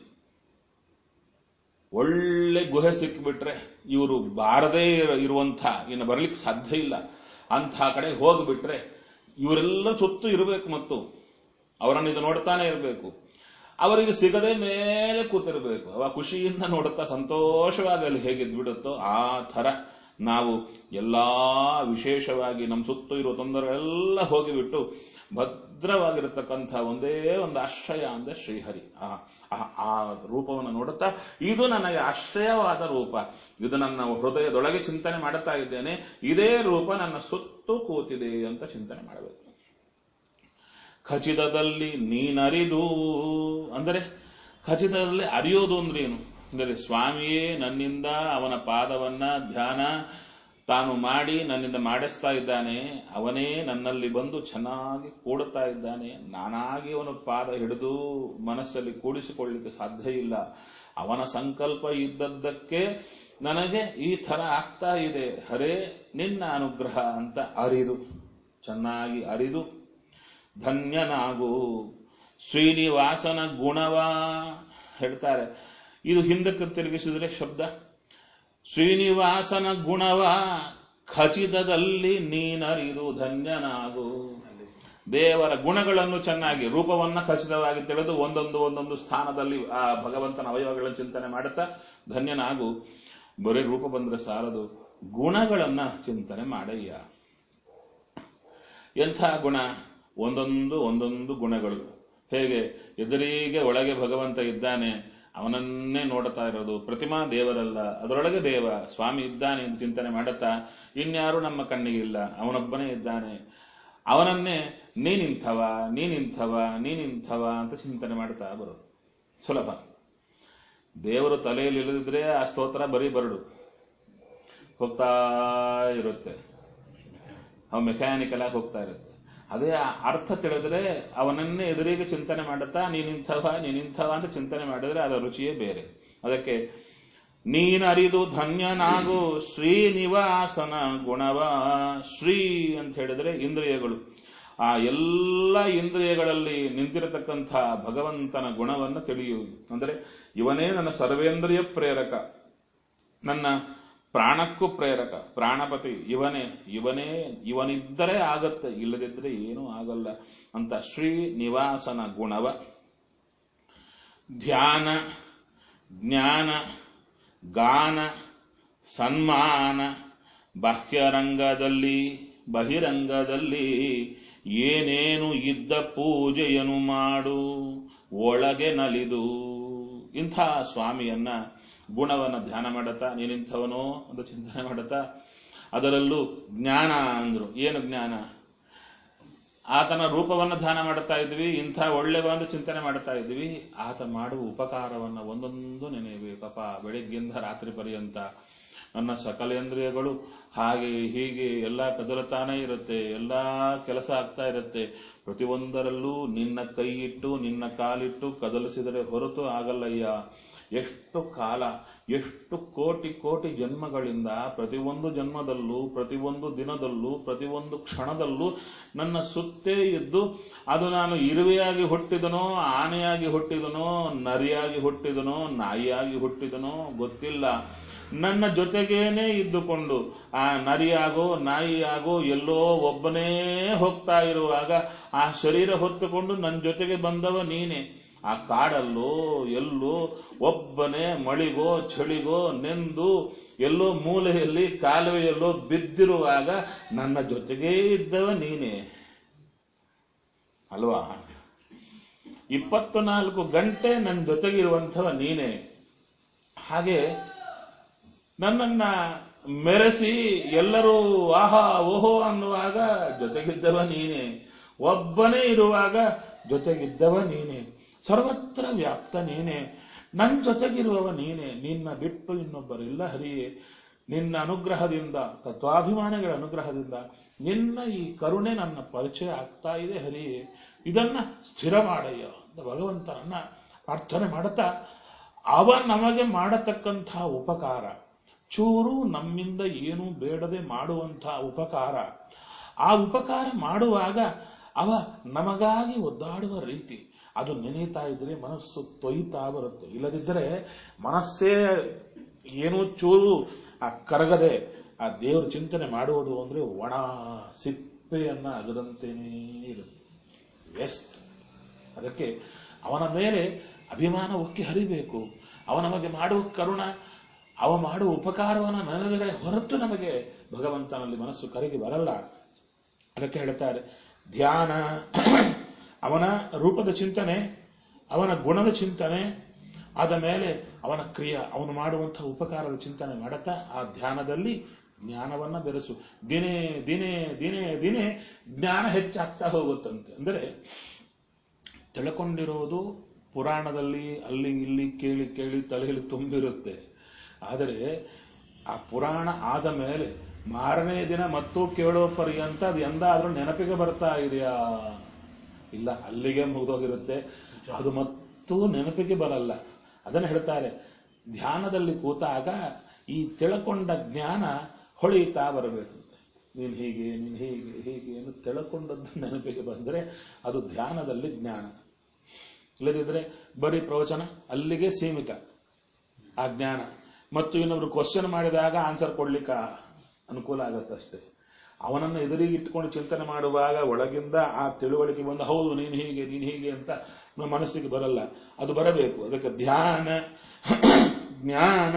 [SPEAKER 1] ಒಳ್ಳೆ ಗುಹೆ ಸಿಕ್ಕಿಬಿಟ್ರೆ ಇವರು ಬಾರದೇ ಇರ- ಇರುವಂಥ ಇನ್ನು ಬರ್ಲಿಕ್ಕೆ ಸಾಧ್ಯ ಇಲ್ಲ ಅಂಥ ಕಡೆ ಹೋಗ್ಬಿಟ್ರೆ ಇವರೆಲ್ಲ ಸುತ್ತು ಇರಬೇಕು ಮತ್ತು ಅವರನ್ನು ಇದು ನೋಡ್ತಾನೆ ಇರಬೇಕು ಅವರಿಗೆ ಸಿಗದೆ ಮೇಲೆ ಕೂತಿರಬೇಕು ಅವ ಖುಷಿಯಿಂದ ನೋಡುತ್ತಾ ಸಂತೋಷವಾಗಿ ಅಲ್ಲಿ ಹೇಗಿದ್ ಬಿಡುತ್ತೋ ಆ ಥರ ನಾವು ಎಲ್ಲಾ ವಿಶೇಷವಾಗಿ ನಮ್ಮ ಸುತ್ತು ಇರುವ ತೊಂದರೆಗಳೆಲ್ಲ ಹೋಗಿಬಿಟ್ಟು ಭದ್ರವಾಗಿರತಕ್ಕಂಥ ಒಂದೇ ಒಂದು ಆಶ್ರಯ ಅಂದ್ರೆ ಶ್ರೀಹರಿ ಆ ಆ- ಆ ರೂಪವನ್ನು ನೋಡುತ್ತಾ ಇದು ನನಗೆ ಆಶ್ರಯವಾದ ರೂಪ ಇದು ನನ್ನ ಹೃದಯದೊಳಗೆ ಚಿಂತನೆ ಮಾಡುತ್ತಾ ಇದ್ದೇನೆ ಇದೇ ರೂಪ ನನ್ನ ಸುತ್ತು ಕೂತಿದೆ ಅಂತ ಚಿಂತನೆ ಮಾಡಬೇಕು ಖಚಿತದಲ್ಲಿ ನೀನರಿದು ಅಂದರೆ ಖಚಿತದಲ್ಲಿ ಅರಿಯೋದು ಅಂದ್ರೆ ಏನು ಅಂದರೆ ಸ್ವಾಮಿಯೇ ನನ್ನಿಂದ ಅವನ ಪಾದವನ್ನ ಧ್ಯಾನ ತಾನು ಮಾಡಿ ನನ್ನಿಂದ ಮಾಡಿಸ್ತಾ ಇದ್ದಾನೆ ಅವನೇ ನನ್ನಲ್ಲಿ ಬಂದು ಚೆನ್ನಾಗಿ ಕೂಡುತ್ತಾ ಇದ್ದಾನೆ ನಾನಾಗಿ ಅವನ ಪಾದ ಹಿಡಿದು ಮನಸ್ಸಲ್ಲಿ ಕೂಡಿಸಿಕೊಳ್ಳಿಕ್ಕೆ ಸಾಧ್ಯ ಇಲ್ಲ ಅವನ ಸಂಕಲ್ಪ ಇದ್ದದ್ದಕ್ಕೆ ನನಗೆ ಈ ತರ ಆಗ್ತಾ ಇದೆ ಹರೇ ನಿನ್ನ ಅನುಗ್ರಹ ಅಂತ ಅರಿದು ಚೆನ್ನಾಗಿ ಅರಿದು ಧನ್ಯನಾಗು ಶ್ರೀನಿವಾಸನ ಗುಣವ ಹೇಳ್ತಾರೆ ಇದು ಹಿಂದಕ್ಕೆ ತಿರುಗಿಸಿದ್ರೆ ಶಬ್ದ ಶ್ರೀನಿವಾಸನ ಗುಣವ ಖಚಿತದಲ್ಲಿ ನೀನರಿದು ಧನ್ಯನಾಗು ದೇವರ ಗುಣಗಳನ್ನು ಚೆನ್ನಾಗಿ ರೂಪವನ್ನ ಖಚಿತವಾಗಿ ತಿಳಿದು ಒಂದೊಂದು ಒಂದೊಂದು ಸ್ಥಾನದಲ್ಲಿ ಆ ಭಗವಂತನ ಅವಯವಗಳನ್ನು ಚಿಂತನೆ ಮಾಡುತ್ತಾ ಧನ್ಯನಾಗು ಬರೀ ರೂಪ ಬಂದ್ರೆ ಸಾಲದು ಗುಣಗಳನ್ನ ಚಿಂತನೆ ಮಾಡಯ್ಯ ಎಂಥ ಗುಣ ಒಂದೊಂದು ಒಂದೊಂದು ಗುಣಗಳು ಹೇಗೆ ಎದುರಿಗೆ ಒಳಗೆ ಭಗವಂತ ಇದ್ದಾನೆ ಅವನನ್ನೇ ನೋಡ್ತಾ ಇರೋದು ಪ್ರತಿಮಾ ದೇವರಲ್ಲ ಅದರೊಳಗೆ ದೇವ ಸ್ವಾಮಿ ಇದ್ದಾನೆ ಎಂದು ಚಿಂತನೆ ಮಾಡುತ್ತಾ ಇನ್ಯಾರು ನಮ್ಮ ಕಣ್ಣಿಗಿಲ್ಲ ಅವನೊಬ್ಬನೇ ಇದ್ದಾನೆ ಅವನನ್ನೇ ನೀನಿಂಥವ ನೀನಿಂಥವ ನೀನಿಂಥವ ಅಂತ ಚಿಂತನೆ ಮಾಡ್ತಾ ಬರೋದು ಸುಲಭ ದೇವರು ತಲೆಯಲ್ಲಿ ಇಲ್ಲದಿದ್ರೆ ಆ ಸ್ತೋತ್ರ ಬರೀ ಬರಡು ಹೋಗ್ತಾ ಇರುತ್ತೆ ಅವು ಮೆಕ್ಯಾನಿಕಲ್ ಆಗಿ ಹೋಗ್ತಾ ಇರುತ್ತೆ ಅದೇ ಆ ಅರ್ಥ ತಿಳಿದ್ರೆ ಅವನನ್ನೇ ಎದುರಿಗೆ ಚಿಂತನೆ ಮಾಡುತ್ತಾ ನೀನಿಂಥವ ನೀನಿಂಥವ ಅಂತ ಚಿಂತನೆ ಮಾಡಿದ್ರೆ ಅದರ ರುಚಿಯೇ ಬೇರೆ ಅದಕ್ಕೆ ನೀನರಿದು ಧನ್ಯನಾಗು ಶ್ರೀನಿವಾಸನ ಗುಣವ ಶ್ರೀ ಅಂತ ಹೇಳಿದ್ರೆ ಇಂದ್ರಿಯಗಳು ಆ ಎಲ್ಲ ಇಂದ್ರಿಯಗಳಲ್ಲಿ ನಿಂತಿರತಕ್ಕಂಥ ಭಗವಂತನ ಗುಣವನ್ನು ತಿಳಿಯುವುದು ಅಂದರೆ ಇವನೇ ನನ್ನ ಸರ್ವೇಂದ್ರಿಯ ಪ್ರೇರಕ ನನ್ನ ಪ್ರಾಣಕ್ಕೂ ಪ್ರೇರಕ ಪ್ರಾಣಪತಿ ಇವನೇ ಇವನೇ ಇವನಿದ್ದರೆ ಆಗತ್ತೆ ಇಲ್ಲದಿದ್ದರೆ ಏನೂ ಆಗಲ್ಲ ಅಂತ ಶ್ರೀ ನಿವಾಸನ ಗುಣವ ಧ್ಯಾನ ಜ್ಞಾನ ಗಾನ ಸನ್ಮಾನ ಬಾಹ್ಯರಂಗದಲ್ಲಿ ಬಹಿರಂಗದಲ್ಲಿ ಏನೇನು ಇದ್ದ ಪೂಜೆಯನ್ನು ಮಾಡು ಒಳಗೆ ನಲಿದು ಇಂಥ ಸ್ವಾಮಿಯನ್ನ ಗುಣವನ್ನ ಧ್ಯಾನ ಮಾಡುತ್ತಾ ನೀನಿಂಥವನೋ ಅಂತ ಚಿಂತನೆ ಮಾಡುತ್ತಾ ಅದರಲ್ಲೂ ಜ್ಞಾನ ಅಂದ್ರು ಏನು ಜ್ಞಾನ ಆತನ ರೂಪವನ್ನು ಧ್ಯಾನ ಮಾಡುತ್ತಾ ಇದ್ವಿ ಇಂಥ ಒಳ್ಳೆವ ಅಂತ ಚಿಂತನೆ ಮಾಡುತ್ತಾ ಇದ್ವಿ ಆತ ಮಾಡುವ ಉಪಕಾರವನ್ನ ಒಂದೊಂದು ನೆನೆಯಬೇಕಪ್ಪ ಬೆಳಿಗ್ಗಿಂದ ರಾತ್ರಿ ಪರ್ಯಂತ ನನ್ನ ಸಕಲೇಂದ್ರಿಯಗಳು ಹಾಗೆ ಹೀಗೆ ಎಲ್ಲ ಕದಲತಾನೇ ಇರುತ್ತೆ ಎಲ್ಲ ಕೆಲಸ ಆಗ್ತಾ ಇರುತ್ತೆ ಪ್ರತಿಯೊಂದರಲ್ಲೂ ನಿನ್ನ ಕೈ ಇಟ್ಟು ನಿನ್ನ ಕಾಲಿಟ್ಟು ಕದಲಿಸಿದರೆ ಹೊರತು ಆಗಲ್ಲಯ್ಯ ಎಷ್ಟು ಕಾಲ ಎಷ್ಟು ಕೋಟಿ ಕೋಟಿ ಜನ್ಮಗಳಿಂದ ಪ್ರತಿಯೊಂದು ಜನ್ಮದಲ್ಲೂ ಪ್ರತಿಯೊಂದು ದಿನದಲ್ಲೂ ಪ್ರತಿಯೊಂದು ಕ್ಷಣದಲ್ಲೂ ನನ್ನ ಸುತ್ತೇ ಇದ್ದು ಅದು ನಾನು ಇರುವೆಯಾಗಿ ಹುಟ್ಟಿದನೋ ಆನೆಯಾಗಿ ಹುಟ್ಟಿದನೋ ನರಿಯಾಗಿ ಹುಟ್ಟಿದನೋ ನಾಯಿಯಾಗಿ ಹುಟ್ಟಿದನೋ ಗೊತ್ತಿಲ್ಲ ನನ್ನ ಜೊತೆಗೇನೆ ಇದ್ದುಕೊಂಡು ಆ ನರಿಯಾಗೋ ನಾಯಿಯಾಗೋ ಎಲ್ಲೋ ಒಬ್ಬನೇ ಹೋಗ್ತಾ ಇರುವಾಗ ಆ ಶರೀರ ಹೊತ್ತುಕೊಂಡು ನನ್ನ ಜೊತೆಗೆ ಬಂದವ ನೀನೆ ಆ ಕಾಡಲ್ಲೋ ಎಲ್ಲೋ ಒಬ್ಬನೇ ಮಳಿಗೋ ಚಳಿಗೋ ನೆಂದು ಎಲ್ಲೋ ಮೂಲೆಯಲ್ಲಿ ಕಾಲುವೆಯಲ್ಲೋ ಬಿದ್ದಿರುವಾಗ ನನ್ನ ಜೊತೆಗೇ ಇದ್ದವ ನೀನೆ ಅಲ್ವಾ ಇಪ್ಪತ್ತು ನಾಲ್ಕು ಗಂಟೆ ನನ್ನ ಜೊತೆಗಿರುವಂಥವ ನೀನೆ ಹಾಗೆ ನನ್ನನ್ನ ಮೆರೆಸಿ ಎಲ್ಲರೂ ಆಹಾ ಓಹೋ ಅನ್ನುವಾಗ ಜೊತೆಗಿದ್ದವ ನೀನೆ ಒಬ್ಬನೇ ಇರುವಾಗ ಜೊತೆಗಿದ್ದವ ನೀನೆ ಸರ್ವತ್ರ ವ್ಯಾಪ್ತ ನೀನೆ ನನ್ನ ಜೊತೆಗಿರುವವ ನೀನೆ ನಿನ್ನ ಬಿಟ್ಟು ಇನ್ನೊಬ್ಬರಿಲ್ಲ ಹರಿಯೇ ನಿನ್ನ ಅನುಗ್ರಹದಿಂದ ತತ್ವಾಭಿಮಾನಿಗಳ ಅನುಗ್ರಹದಿಂದ ನಿನ್ನ ಈ ಕರುಣೆ ನನ್ನ ಪರಿಚಯ ಆಗ್ತಾ ಇದೆ ಹರಿಯೇ ಇದನ್ನ ಸ್ಥಿರ ಮಾಡಯ್ಯ ಅಂತ ಭಗವಂತನನ್ನ ಪ್ರಾರ್ಥನೆ ಮಾಡುತ್ತಾ ಅವ ನಮಗೆ ಮಾಡತಕ್ಕಂತಹ ಉಪಕಾರ ಚೂರು ನಮ್ಮಿಂದ ಏನು ಬೇಡದೆ ಮಾಡುವಂತಹ ಉಪಕಾರ ಆ ಉಪಕಾರ ಮಾಡುವಾಗ ಅವ ನಮಗಾಗಿ ಒದ್ದಾಡುವ ರೀತಿ ಅದು ನೆನೀತಾ ಇದ್ರೆ ಮನಸ್ಸು ತೊಯ್ತಾ ಬರುತ್ತೆ ಇಲ್ಲದಿದ್ದರೆ ಮನಸ್ಸೇ ಏನೂ ಚೂರು ಆ ಕರಗದೆ ಆ ದೇವರ ಚಿಂತನೆ ಮಾಡುವುದು ಅಂದ್ರೆ ಒಣ ಸಿಪ್ಪೆಯನ್ನ ಅಗದಂತೆಯೇ ಇರುತ್ತೆ ವೆಸ್ಟ್ ಅದಕ್ಕೆ ಅವನ ಮೇಲೆ ಅಭಿಮಾನ ಉಕ್ಕಿ ಹರಿಬೇಕು ಅವ ನಮಗೆ ಮಾಡುವ ಕರುಣ ಅವ ಮಾಡುವ ಉಪಕಾರವನ್ನು ನೆನೆದರೆ ಹೊರತು ನಮಗೆ ಭಗವಂತನಲ್ಲಿ ಮನಸ್ಸು ಕರಗಿ ಬರಲ್ಲ ಅದಕ್ಕೆ ಹೇಳ್ತಾರೆ ಧ್ಯಾನ ಅವನ ರೂಪದ ಚಿಂತನೆ ಅವನ ಗುಣದ ಚಿಂತನೆ ಆದ ಮೇಲೆ ಅವನ ಕ್ರಿಯೆ ಅವನು ಮಾಡುವಂತಹ ಉಪಕಾರದ ಚಿಂತನೆ ಮಾಡುತ್ತಾ ಆ ಧ್ಯಾನದಲ್ಲಿ ಜ್ಞಾನವನ್ನ ಬೆರೆಸು ದಿನೇ ದಿನೇ ದಿನೇ ದಿನೇ ಜ್ಞಾನ ಹೆಚ್ಚಾಗ್ತಾ ಹೋಗುತ್ತಂತೆ ಅಂದರೆ ತಿಳ್ಕೊಂಡಿರೋದು ಪುರಾಣದಲ್ಲಿ ಅಲ್ಲಿ ಇಲ್ಲಿ ಕೇಳಿ ಕೇಳಿ ತಲೆಯಲ್ಲಿ ತುಂಬಿರುತ್ತೆ ಆದರೆ ಆ ಪುರಾಣ ಆದ ಮೇಲೆ ಮಾರನೇ ದಿನ ಮತ್ತೂ ಕೇಳೋ ಪರ್ಯಂತ ಅದು ಎಂದಾದ್ರೂ ನೆನಪಿಗೆ ಬರ್ತಾ ಇದೆಯಾ ಇಲ್ಲ ಅಲ್ಲಿಗೆ ಮುಗಿದೋಗಿರುತ್ತೆ ಅದು ಮತ್ತೂ ನೆನಪಿಗೆ ಬರಲ್ಲ ಅದನ್ನು ಹೇಳ್ತಾರೆ ಧ್ಯಾನದಲ್ಲಿ ಕೂತಾಗ ಈ ತಿಳ್ಕೊಂಡ ಜ್ಞಾನ ಹೊಳೆಯುತ್ತಾ ಬರಬೇಕು ನೀನ್ ಹೀಗೆ ನೀನ್ ಹೀಗೆ ಹೀಗೆ ಎಂದು ತಿಳ್ಕೊಂಡದ್ದು ನೆನಪಿಗೆ ಬಂದರೆ ಅದು ಧ್ಯಾನದಲ್ಲಿ ಜ್ಞಾನ ಇಲ್ಲದಿದ್ರೆ ಬರೀ ಪ್ರವಚನ ಅಲ್ಲಿಗೆ ಸೀಮಿತ ಆ ಜ್ಞಾನ ಮತ್ತು ಇನ್ನೊಬ್ರು ಕ್ವಶನ್ ಮಾಡಿದಾಗ ಆನ್ಸರ್ ಕೊಡ್ಲಿಕ್ಕೆ ಅನುಕೂಲ ಆಗತ್ತಷ್ಟೇ ಅವನನ್ನು ಎದುರಿಗೆ ಇಟ್ಕೊಂಡು ಚಿಂತನೆ ಮಾಡುವಾಗ ಒಳಗಿಂದ ಆ ತಿಳುವಳಿಕೆ ಬಂದು ಹೌದು ನೀನು ಹೀಗೆ ನೀನು ಹೀಗೆ ಅಂತ ನಮ್ಮ ಮನಸ್ಸಿಗೆ ಬರಲ್ಲ ಅದು ಬರಬೇಕು ಅದಕ್ಕೆ ಧ್ಯಾನ ಜ್ಞಾನ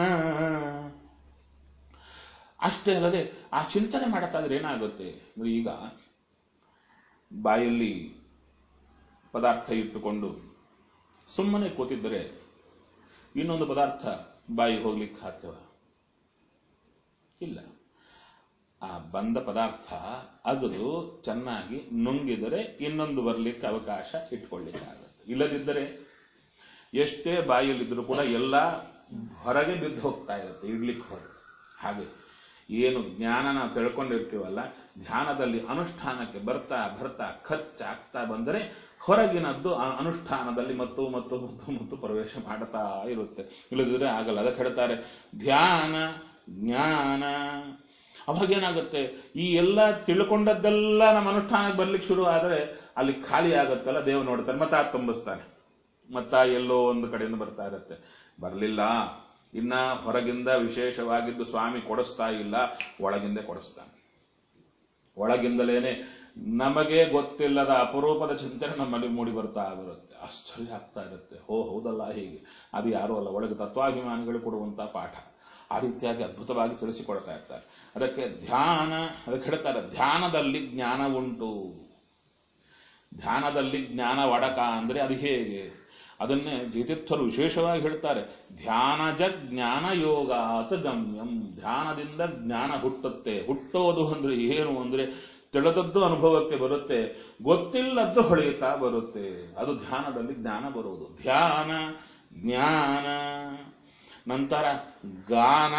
[SPEAKER 1] ಅಷ್ಟೇ ಅಲ್ಲದೆ ಆ ಚಿಂತನೆ ಮಾಡತ್ತಾದ್ರೆ ಏನಾಗುತ್ತೆ ಅಂದ್ರೆ ಈಗ ಬಾಯಲ್ಲಿ ಪದಾರ್ಥ ಇಟ್ಟುಕೊಂಡು ಸುಮ್ಮನೆ ಕೂತಿದ್ದರೆ ಇನ್ನೊಂದು ಪದಾರ್ಥ ಬಾಯಿಗೆ ಹೋಗ್ಲಿಕ್ಕೆ ಸಾಧ್ಯವ ಇಲ್ಲ ಆ ಬಂದ ಪದಾರ್ಥ ಅಗದು ಚೆನ್ನಾಗಿ ನುಂಗಿದರೆ ಇನ್ನೊಂದು ಬರಲಿಕ್ಕೆ ಅವಕಾಶ ಇಟ್ಕೊಳ್ಳಿಕ್ಕೆ ಆಗುತ್ತೆ ಇಲ್ಲದಿದ್ದರೆ ಎಷ್ಟೇ ಬಾಯಲ್ಲಿದ್ರೂ ಕೂಡ ಎಲ್ಲ ಹೊರಗೆ ಬಿದ್ದು ಹೋಗ್ತಾ ಇರುತ್ತೆ ಇಡ್ಲಿಕ್ಕೆ ಹೊರಗೆ ಹಾಗೆ ಏನು ಜ್ಞಾನ ನಾವು ತಿಳ್ಕೊಂಡಿರ್ತೀವಲ್ಲ ಧ್ಯಾನದಲ್ಲಿ ಅನುಷ್ಠಾನಕ್ಕೆ ಬರ್ತಾ ಬರ್ತಾ ಖರ್ಚಾಗ್ತಾ ಬಂದರೆ ಹೊರಗಿನದ್ದು ಆ ಅನುಷ್ಠಾನದಲ್ಲಿ ಮತ್ತು ಮತ್ತು ಮತ್ತು ಮತ್ತು ಪ್ರವೇಶ ಮಾಡ್ತಾ ಇರುತ್ತೆ ಇಲ್ಲದಿದ್ರೆ ಆಗಲ್ಲ ಅದಕ್ಕೆ ಹೇಳ್ತಾರೆ ಧ್ಯಾನ ಜ್ಞಾನ ಅವಾಗೇನಾಗುತ್ತೆ ಈ ಎಲ್ಲ ತಿಳ್ಕೊಂಡದ್ದೆಲ್ಲ ನಮ್ಮ ಅನುಷ್ಠಾನಕ್ಕೆ ಬರ್ಲಿಕ್ಕೆ ಶುರು ಆದರೆ ಅಲ್ಲಿ ಖಾಲಿ ಆಗುತ್ತಲ್ಲ ದೇವ್ ನೋಡ್ತಾನೆ ಮತ್ತ ತುಂಬಿಸ್ತಾನೆ ಮತ್ತ ಎಲ್ಲೋ ಒಂದು ಕಡೆಯಿಂದ ಬರ್ತಾ ಇರುತ್ತೆ ಬರಲಿಲ್ಲ ಇನ್ನ ಹೊರಗಿಂದ ವಿಶೇಷವಾಗಿದ್ದು ಸ್ವಾಮಿ ಕೊಡಿಸ್ತಾ ಇಲ್ಲ ಒಳಗಿಂದ ಕೊಡಿಸ್ತಾನೆ ಒಳಗಿಂದಲೇನೆ ನಮಗೆ ಗೊತ್ತಿಲ್ಲದ ಅಪರೂಪದ ಚಿಂತನೆ ನಮ್ಮಲ್ಲಿ ಮೂಡಿ ಬರ್ತಾ ಬರುತ್ತೆ ಆಶ್ಚರ್ಯ ಆಗ್ತಾ ಇರುತ್ತೆ ಹೋ ಹೌದಲ್ಲ ಹೀಗೆ ಅದು ಯಾರೂ ಅಲ್ಲ ಒಳಗೆ ತತ್ವಾಭಿಮಾನಿಗಳು ಕೊಡುವಂತಹ ಪಾಠ ಆ ರೀತಿಯಾಗಿ ಅದ್ಭುತವಾಗಿ ತಿಳಿಸಿಕೊಡ್ತಾ ಇರ್ತಾರೆ ಅದಕ್ಕೆ ಧ್ಯಾನ ಅದಕ್ಕೆ ಹೇಳ್ತಾರೆ ಧ್ಯಾನದಲ್ಲಿ ಜ್ಞಾನ ಉಂಟು ಧ್ಯಾನದಲ್ಲಿ ಜ್ಞಾನ ಒಡಕ ಅಂದ್ರೆ ಅದು ಹೇಗೆ ಅದನ್ನೇ ಜೀತಿರ್ಥರು ವಿಶೇಷವಾಗಿ ಹೇಳ್ತಾರೆ ಧ್ಯಾನಜ ಜ್ಞಾನ ಯೋಗಾತ ಗಮ್ಯಂ ಧ್ಯಾನದಿಂದ ಜ್ಞಾನ ಹುಟ್ಟುತ್ತೆ ಹುಟ್ಟೋದು ಅಂದ್ರೆ ಏನು ಅಂದ್ರೆ ತಿಳಿದದ್ದು ಅನುಭವಕ್ಕೆ ಬರುತ್ತೆ ಗೊತ್ತಿಲ್ಲದ್ದು ಹೊಳೆಯುತ್ತಾ ಬರುತ್ತೆ ಅದು ಧ್ಯಾನದಲ್ಲಿ ಜ್ಞಾನ ಬರುವುದು ಧ್ಯಾನ ಜ್ಞಾನ ನಂತರ ಗಾನ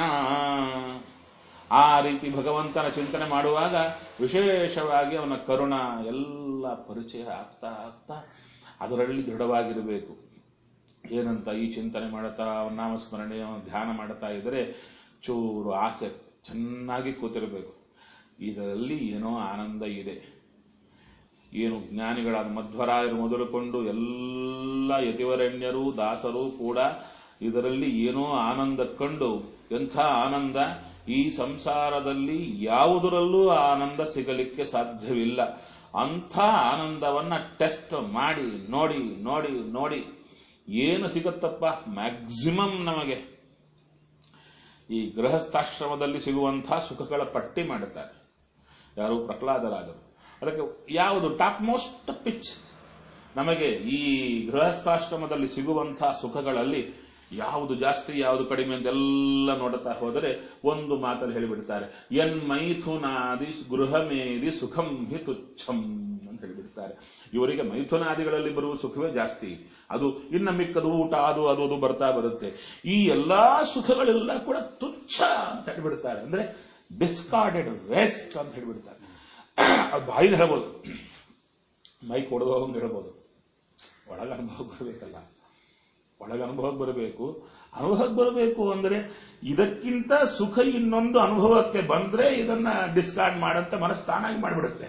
[SPEAKER 1] ಆ ರೀತಿ ಭಗವಂತನ ಚಿಂತನೆ ಮಾಡುವಾಗ ವಿಶೇಷವಾಗಿ ಅವನ ಕರುಣ ಎಲ್ಲ ಪರಿಚಯ ಆಗ್ತಾ ಆಗ್ತಾ ಅದರಲ್ಲಿ ದೃಢವಾಗಿರಬೇಕು ಏನಂತ ಈ ಚಿಂತನೆ ಮಾಡುತ್ತಾ ನಾಮಸ್ಮರಣೆ ಧ್ಯಾನ ಮಾಡುತ್ತಾ ಇದ್ದರೆ ಚೂರು ಆಸೆ ಚೆನ್ನಾಗಿ ಕೂತಿರಬೇಕು ಇದರಲ್ಲಿ ಏನೋ ಆನಂದ ಇದೆ ಏನು ಜ್ಞಾನಿಗಳಾದ ಮಧ್ವರಾಯರು ಮೊದಲುಕೊಂಡು ಎಲ್ಲ ಯತಿವರಣ್ಯರು ದಾಸರು ಕೂಡ ಇದರಲ್ಲಿ ಏನೋ ಆನಂದ ಕಂಡು ಎಂಥ ಆನಂದ ಈ ಸಂಸಾರದಲ್ಲಿ ಯಾವುದರಲ್ಲೂ ಆನಂದ ಸಿಗಲಿಕ್ಕೆ ಸಾಧ್ಯವಿಲ್ಲ ಅಂಥ ಆನಂದವನ್ನ ಟೆಸ್ಟ್ ಮಾಡಿ ನೋಡಿ ನೋಡಿ ನೋಡಿ ಏನು ಸಿಗುತ್ತಪ್ಪ ಮ್ಯಾಕ್ಸಿಮಮ್ ನಮಗೆ ಈ ಗೃಹಸ್ಥಾಶ್ರಮದಲ್ಲಿ ಸಿಗುವಂತಹ ಸುಖಗಳ ಪಟ್ಟಿ ಮಾಡುತ್ತಾರೆ ಯಾರು ಪ್ರಹ್ಲಾದರಾದರು ಅದಕ್ಕೆ ಯಾವುದು ಟಾಪ್ ಮೋಸ್ಟ್ ಪಿಚ್ ನಮಗೆ ಈ ಗೃಹಸ್ಥಾಶ್ರಮದಲ್ಲಿ ಸಿಗುವಂತಹ ಸುಖಗಳಲ್ಲಿ ಯಾವುದು ಜಾಸ್ತಿ ಯಾವುದು ಕಡಿಮೆ ಅಂತೆಲ್ಲ ನೋಡುತ್ತಾ ಹೋದರೆ ಒಂದು ಮಾತಲ್ಲಿ ಹೇಳಿಬಿಡ್ತಾರೆ ಎನ್ ಮೈಥುನಾದಿ ಗೃಹಮೇದಿ ಸುಖಂ ಹಿ ತುಚ್ಛಂ ಅಂತ ಹೇಳಿಬಿಡ್ತಾರೆ ಇವರಿಗೆ ಮೈಥುನಾದಿಗಳಲ್ಲಿ ಬರುವ ಸುಖವೇ ಜಾಸ್ತಿ ಅದು ಇನ್ನ ಮಿಕ್ಕದು ಊಟ ಅದು ಅದು ಅದು ಬರ್ತಾ ಬರುತ್ತೆ ಈ ಎಲ್ಲಾ ಸುಖಗಳೆಲ್ಲ ಕೂಡ ತುಚ್ಛ ಅಂತ ಹೇಳಿಬಿಡ್ತಾರೆ ಅಂದ್ರೆ ಡಿಸ್ಕಾರ್ಡೆಡ್ ವೇಸ್ಟ್ ಅಂತ ಹೇಳಿಬಿಡ್ತಾರೆ ಅದು ಬಾಯಿನ ಹೇಳ್ಬೋದು ಮೈ ಕೊಡೋದು ಅಂತ ಹೇಳ್ಬೋದು ಒಳಗ ಅನುಭವ ಬರಬೇಕಲ್ಲ ಒಳಗ ಅನುಭವಕ್ಕೆ ಬರಬೇಕು ಅನುಭವಕ್ಕೆ ಬರಬೇಕು ಅಂದ್ರೆ ಇದಕ್ಕಿಂತ ಸುಖ ಇನ್ನೊಂದು ಅನುಭವಕ್ಕೆ ಬಂದ್ರೆ ಇದನ್ನ ಡಿಸ್ಕಾರ್ಡ್ ಮಾಡಂತ ಮನಸ್ಸು ತಾನಾಗಿ ಮಾಡಿಬಿಡುತ್ತೆ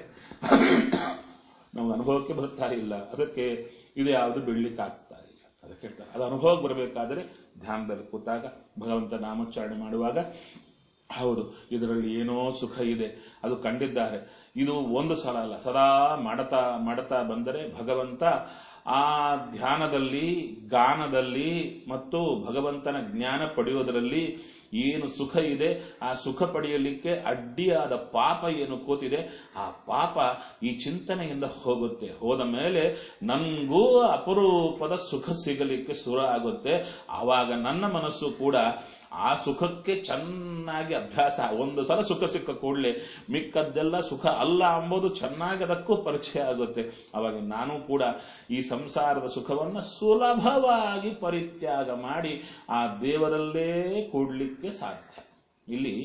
[SPEAKER 1] ನಮ್ಗೆ ಅನುಭವಕ್ಕೆ ಬರ್ತಾ ಇಲ್ಲ ಅದಕ್ಕೆ ಇದು ಯಾವುದು ಬೀಳ್ಲಿಕ್ಕೆ ಆಗ್ತಾ ಇಲ್ಲ ಅದಕ್ಕೆ ಹೇಳ್ತಾರೆ ಅದು ಅನುಭವಕ್ಕೆ ಬರಬೇಕಾದ್ರೆ ಧ್ಯಾನದಲ್ಲಿ ಕೂತಾಗ ಭಗವಂತ ನಾಮೋಚ್ಚಾರಣೆ ಮಾಡುವಾಗ ಹೌದು ಇದರಲ್ಲಿ ಏನೋ ಸುಖ ಇದೆ ಅದು ಕಂಡಿದ್ದಾರೆ ಇದು ಒಂದು ಸಲ ಅಲ್ಲ ಸದಾ ಮಾಡತಾ ಮಾಡತಾ ಬಂದರೆ ಭಗವಂತ ಆ ಧ್ಯಾನದಲ್ಲಿ ಗಾನದಲ್ಲಿ ಮತ್ತು ಭಗವಂತನ ಜ್ಞಾನ ಪಡೆಯುವುದರಲ್ಲಿ ಏನು ಸುಖ ಇದೆ ಆ ಸುಖ ಪಡೆಯಲಿಕ್ಕೆ ಅಡ್ಡಿಯಾದ ಪಾಪ ಏನು ಕೂತಿದೆ ಆ ಪಾಪ ಈ ಚಿಂತನೆಯಿಂದ ಹೋಗುತ್ತೆ ಹೋದ ಮೇಲೆ ನನ್ಗೂ ಅಪರೂಪದ ಸುಖ ಸಿಗಲಿಕ್ಕೆ ಸುರ ಆಗುತ್ತೆ ಆವಾಗ ನನ್ನ ಮನಸ್ಸು ಕೂಡ ಆ ಸುಖಕ್ಕೆ ಚೆನ್ನಾಗಿ ಅಭ್ಯಾಸ ಒಂದು ಸಲ ಸುಖ ಸಿಕ್ಕ ಕೂಡಲೇ ಮಿಕ್ಕದ್ದೆಲ್ಲ ಸುಖ ಅಲ್ಲ ಅಂಬೋದು ಚೆನ್ನಾಗಿ ಅದಕ್ಕೂ ಪರಿಚಯ ಆಗುತ್ತೆ ಅವಾಗ ನಾನು ಕೂಡ ಈ ಸಂಸಾರದ ಸುಖವನ್ನ ಸುಲಭವಾಗಿ ಪರಿತ್ಯಾಗ ಮಾಡಿ ಆ ದೇವರಲ್ಲೇ ಕೂಡ್ಲಿಕ್ಕೆ ಸಾಧ್ಯ ಇಲ್ಲಿ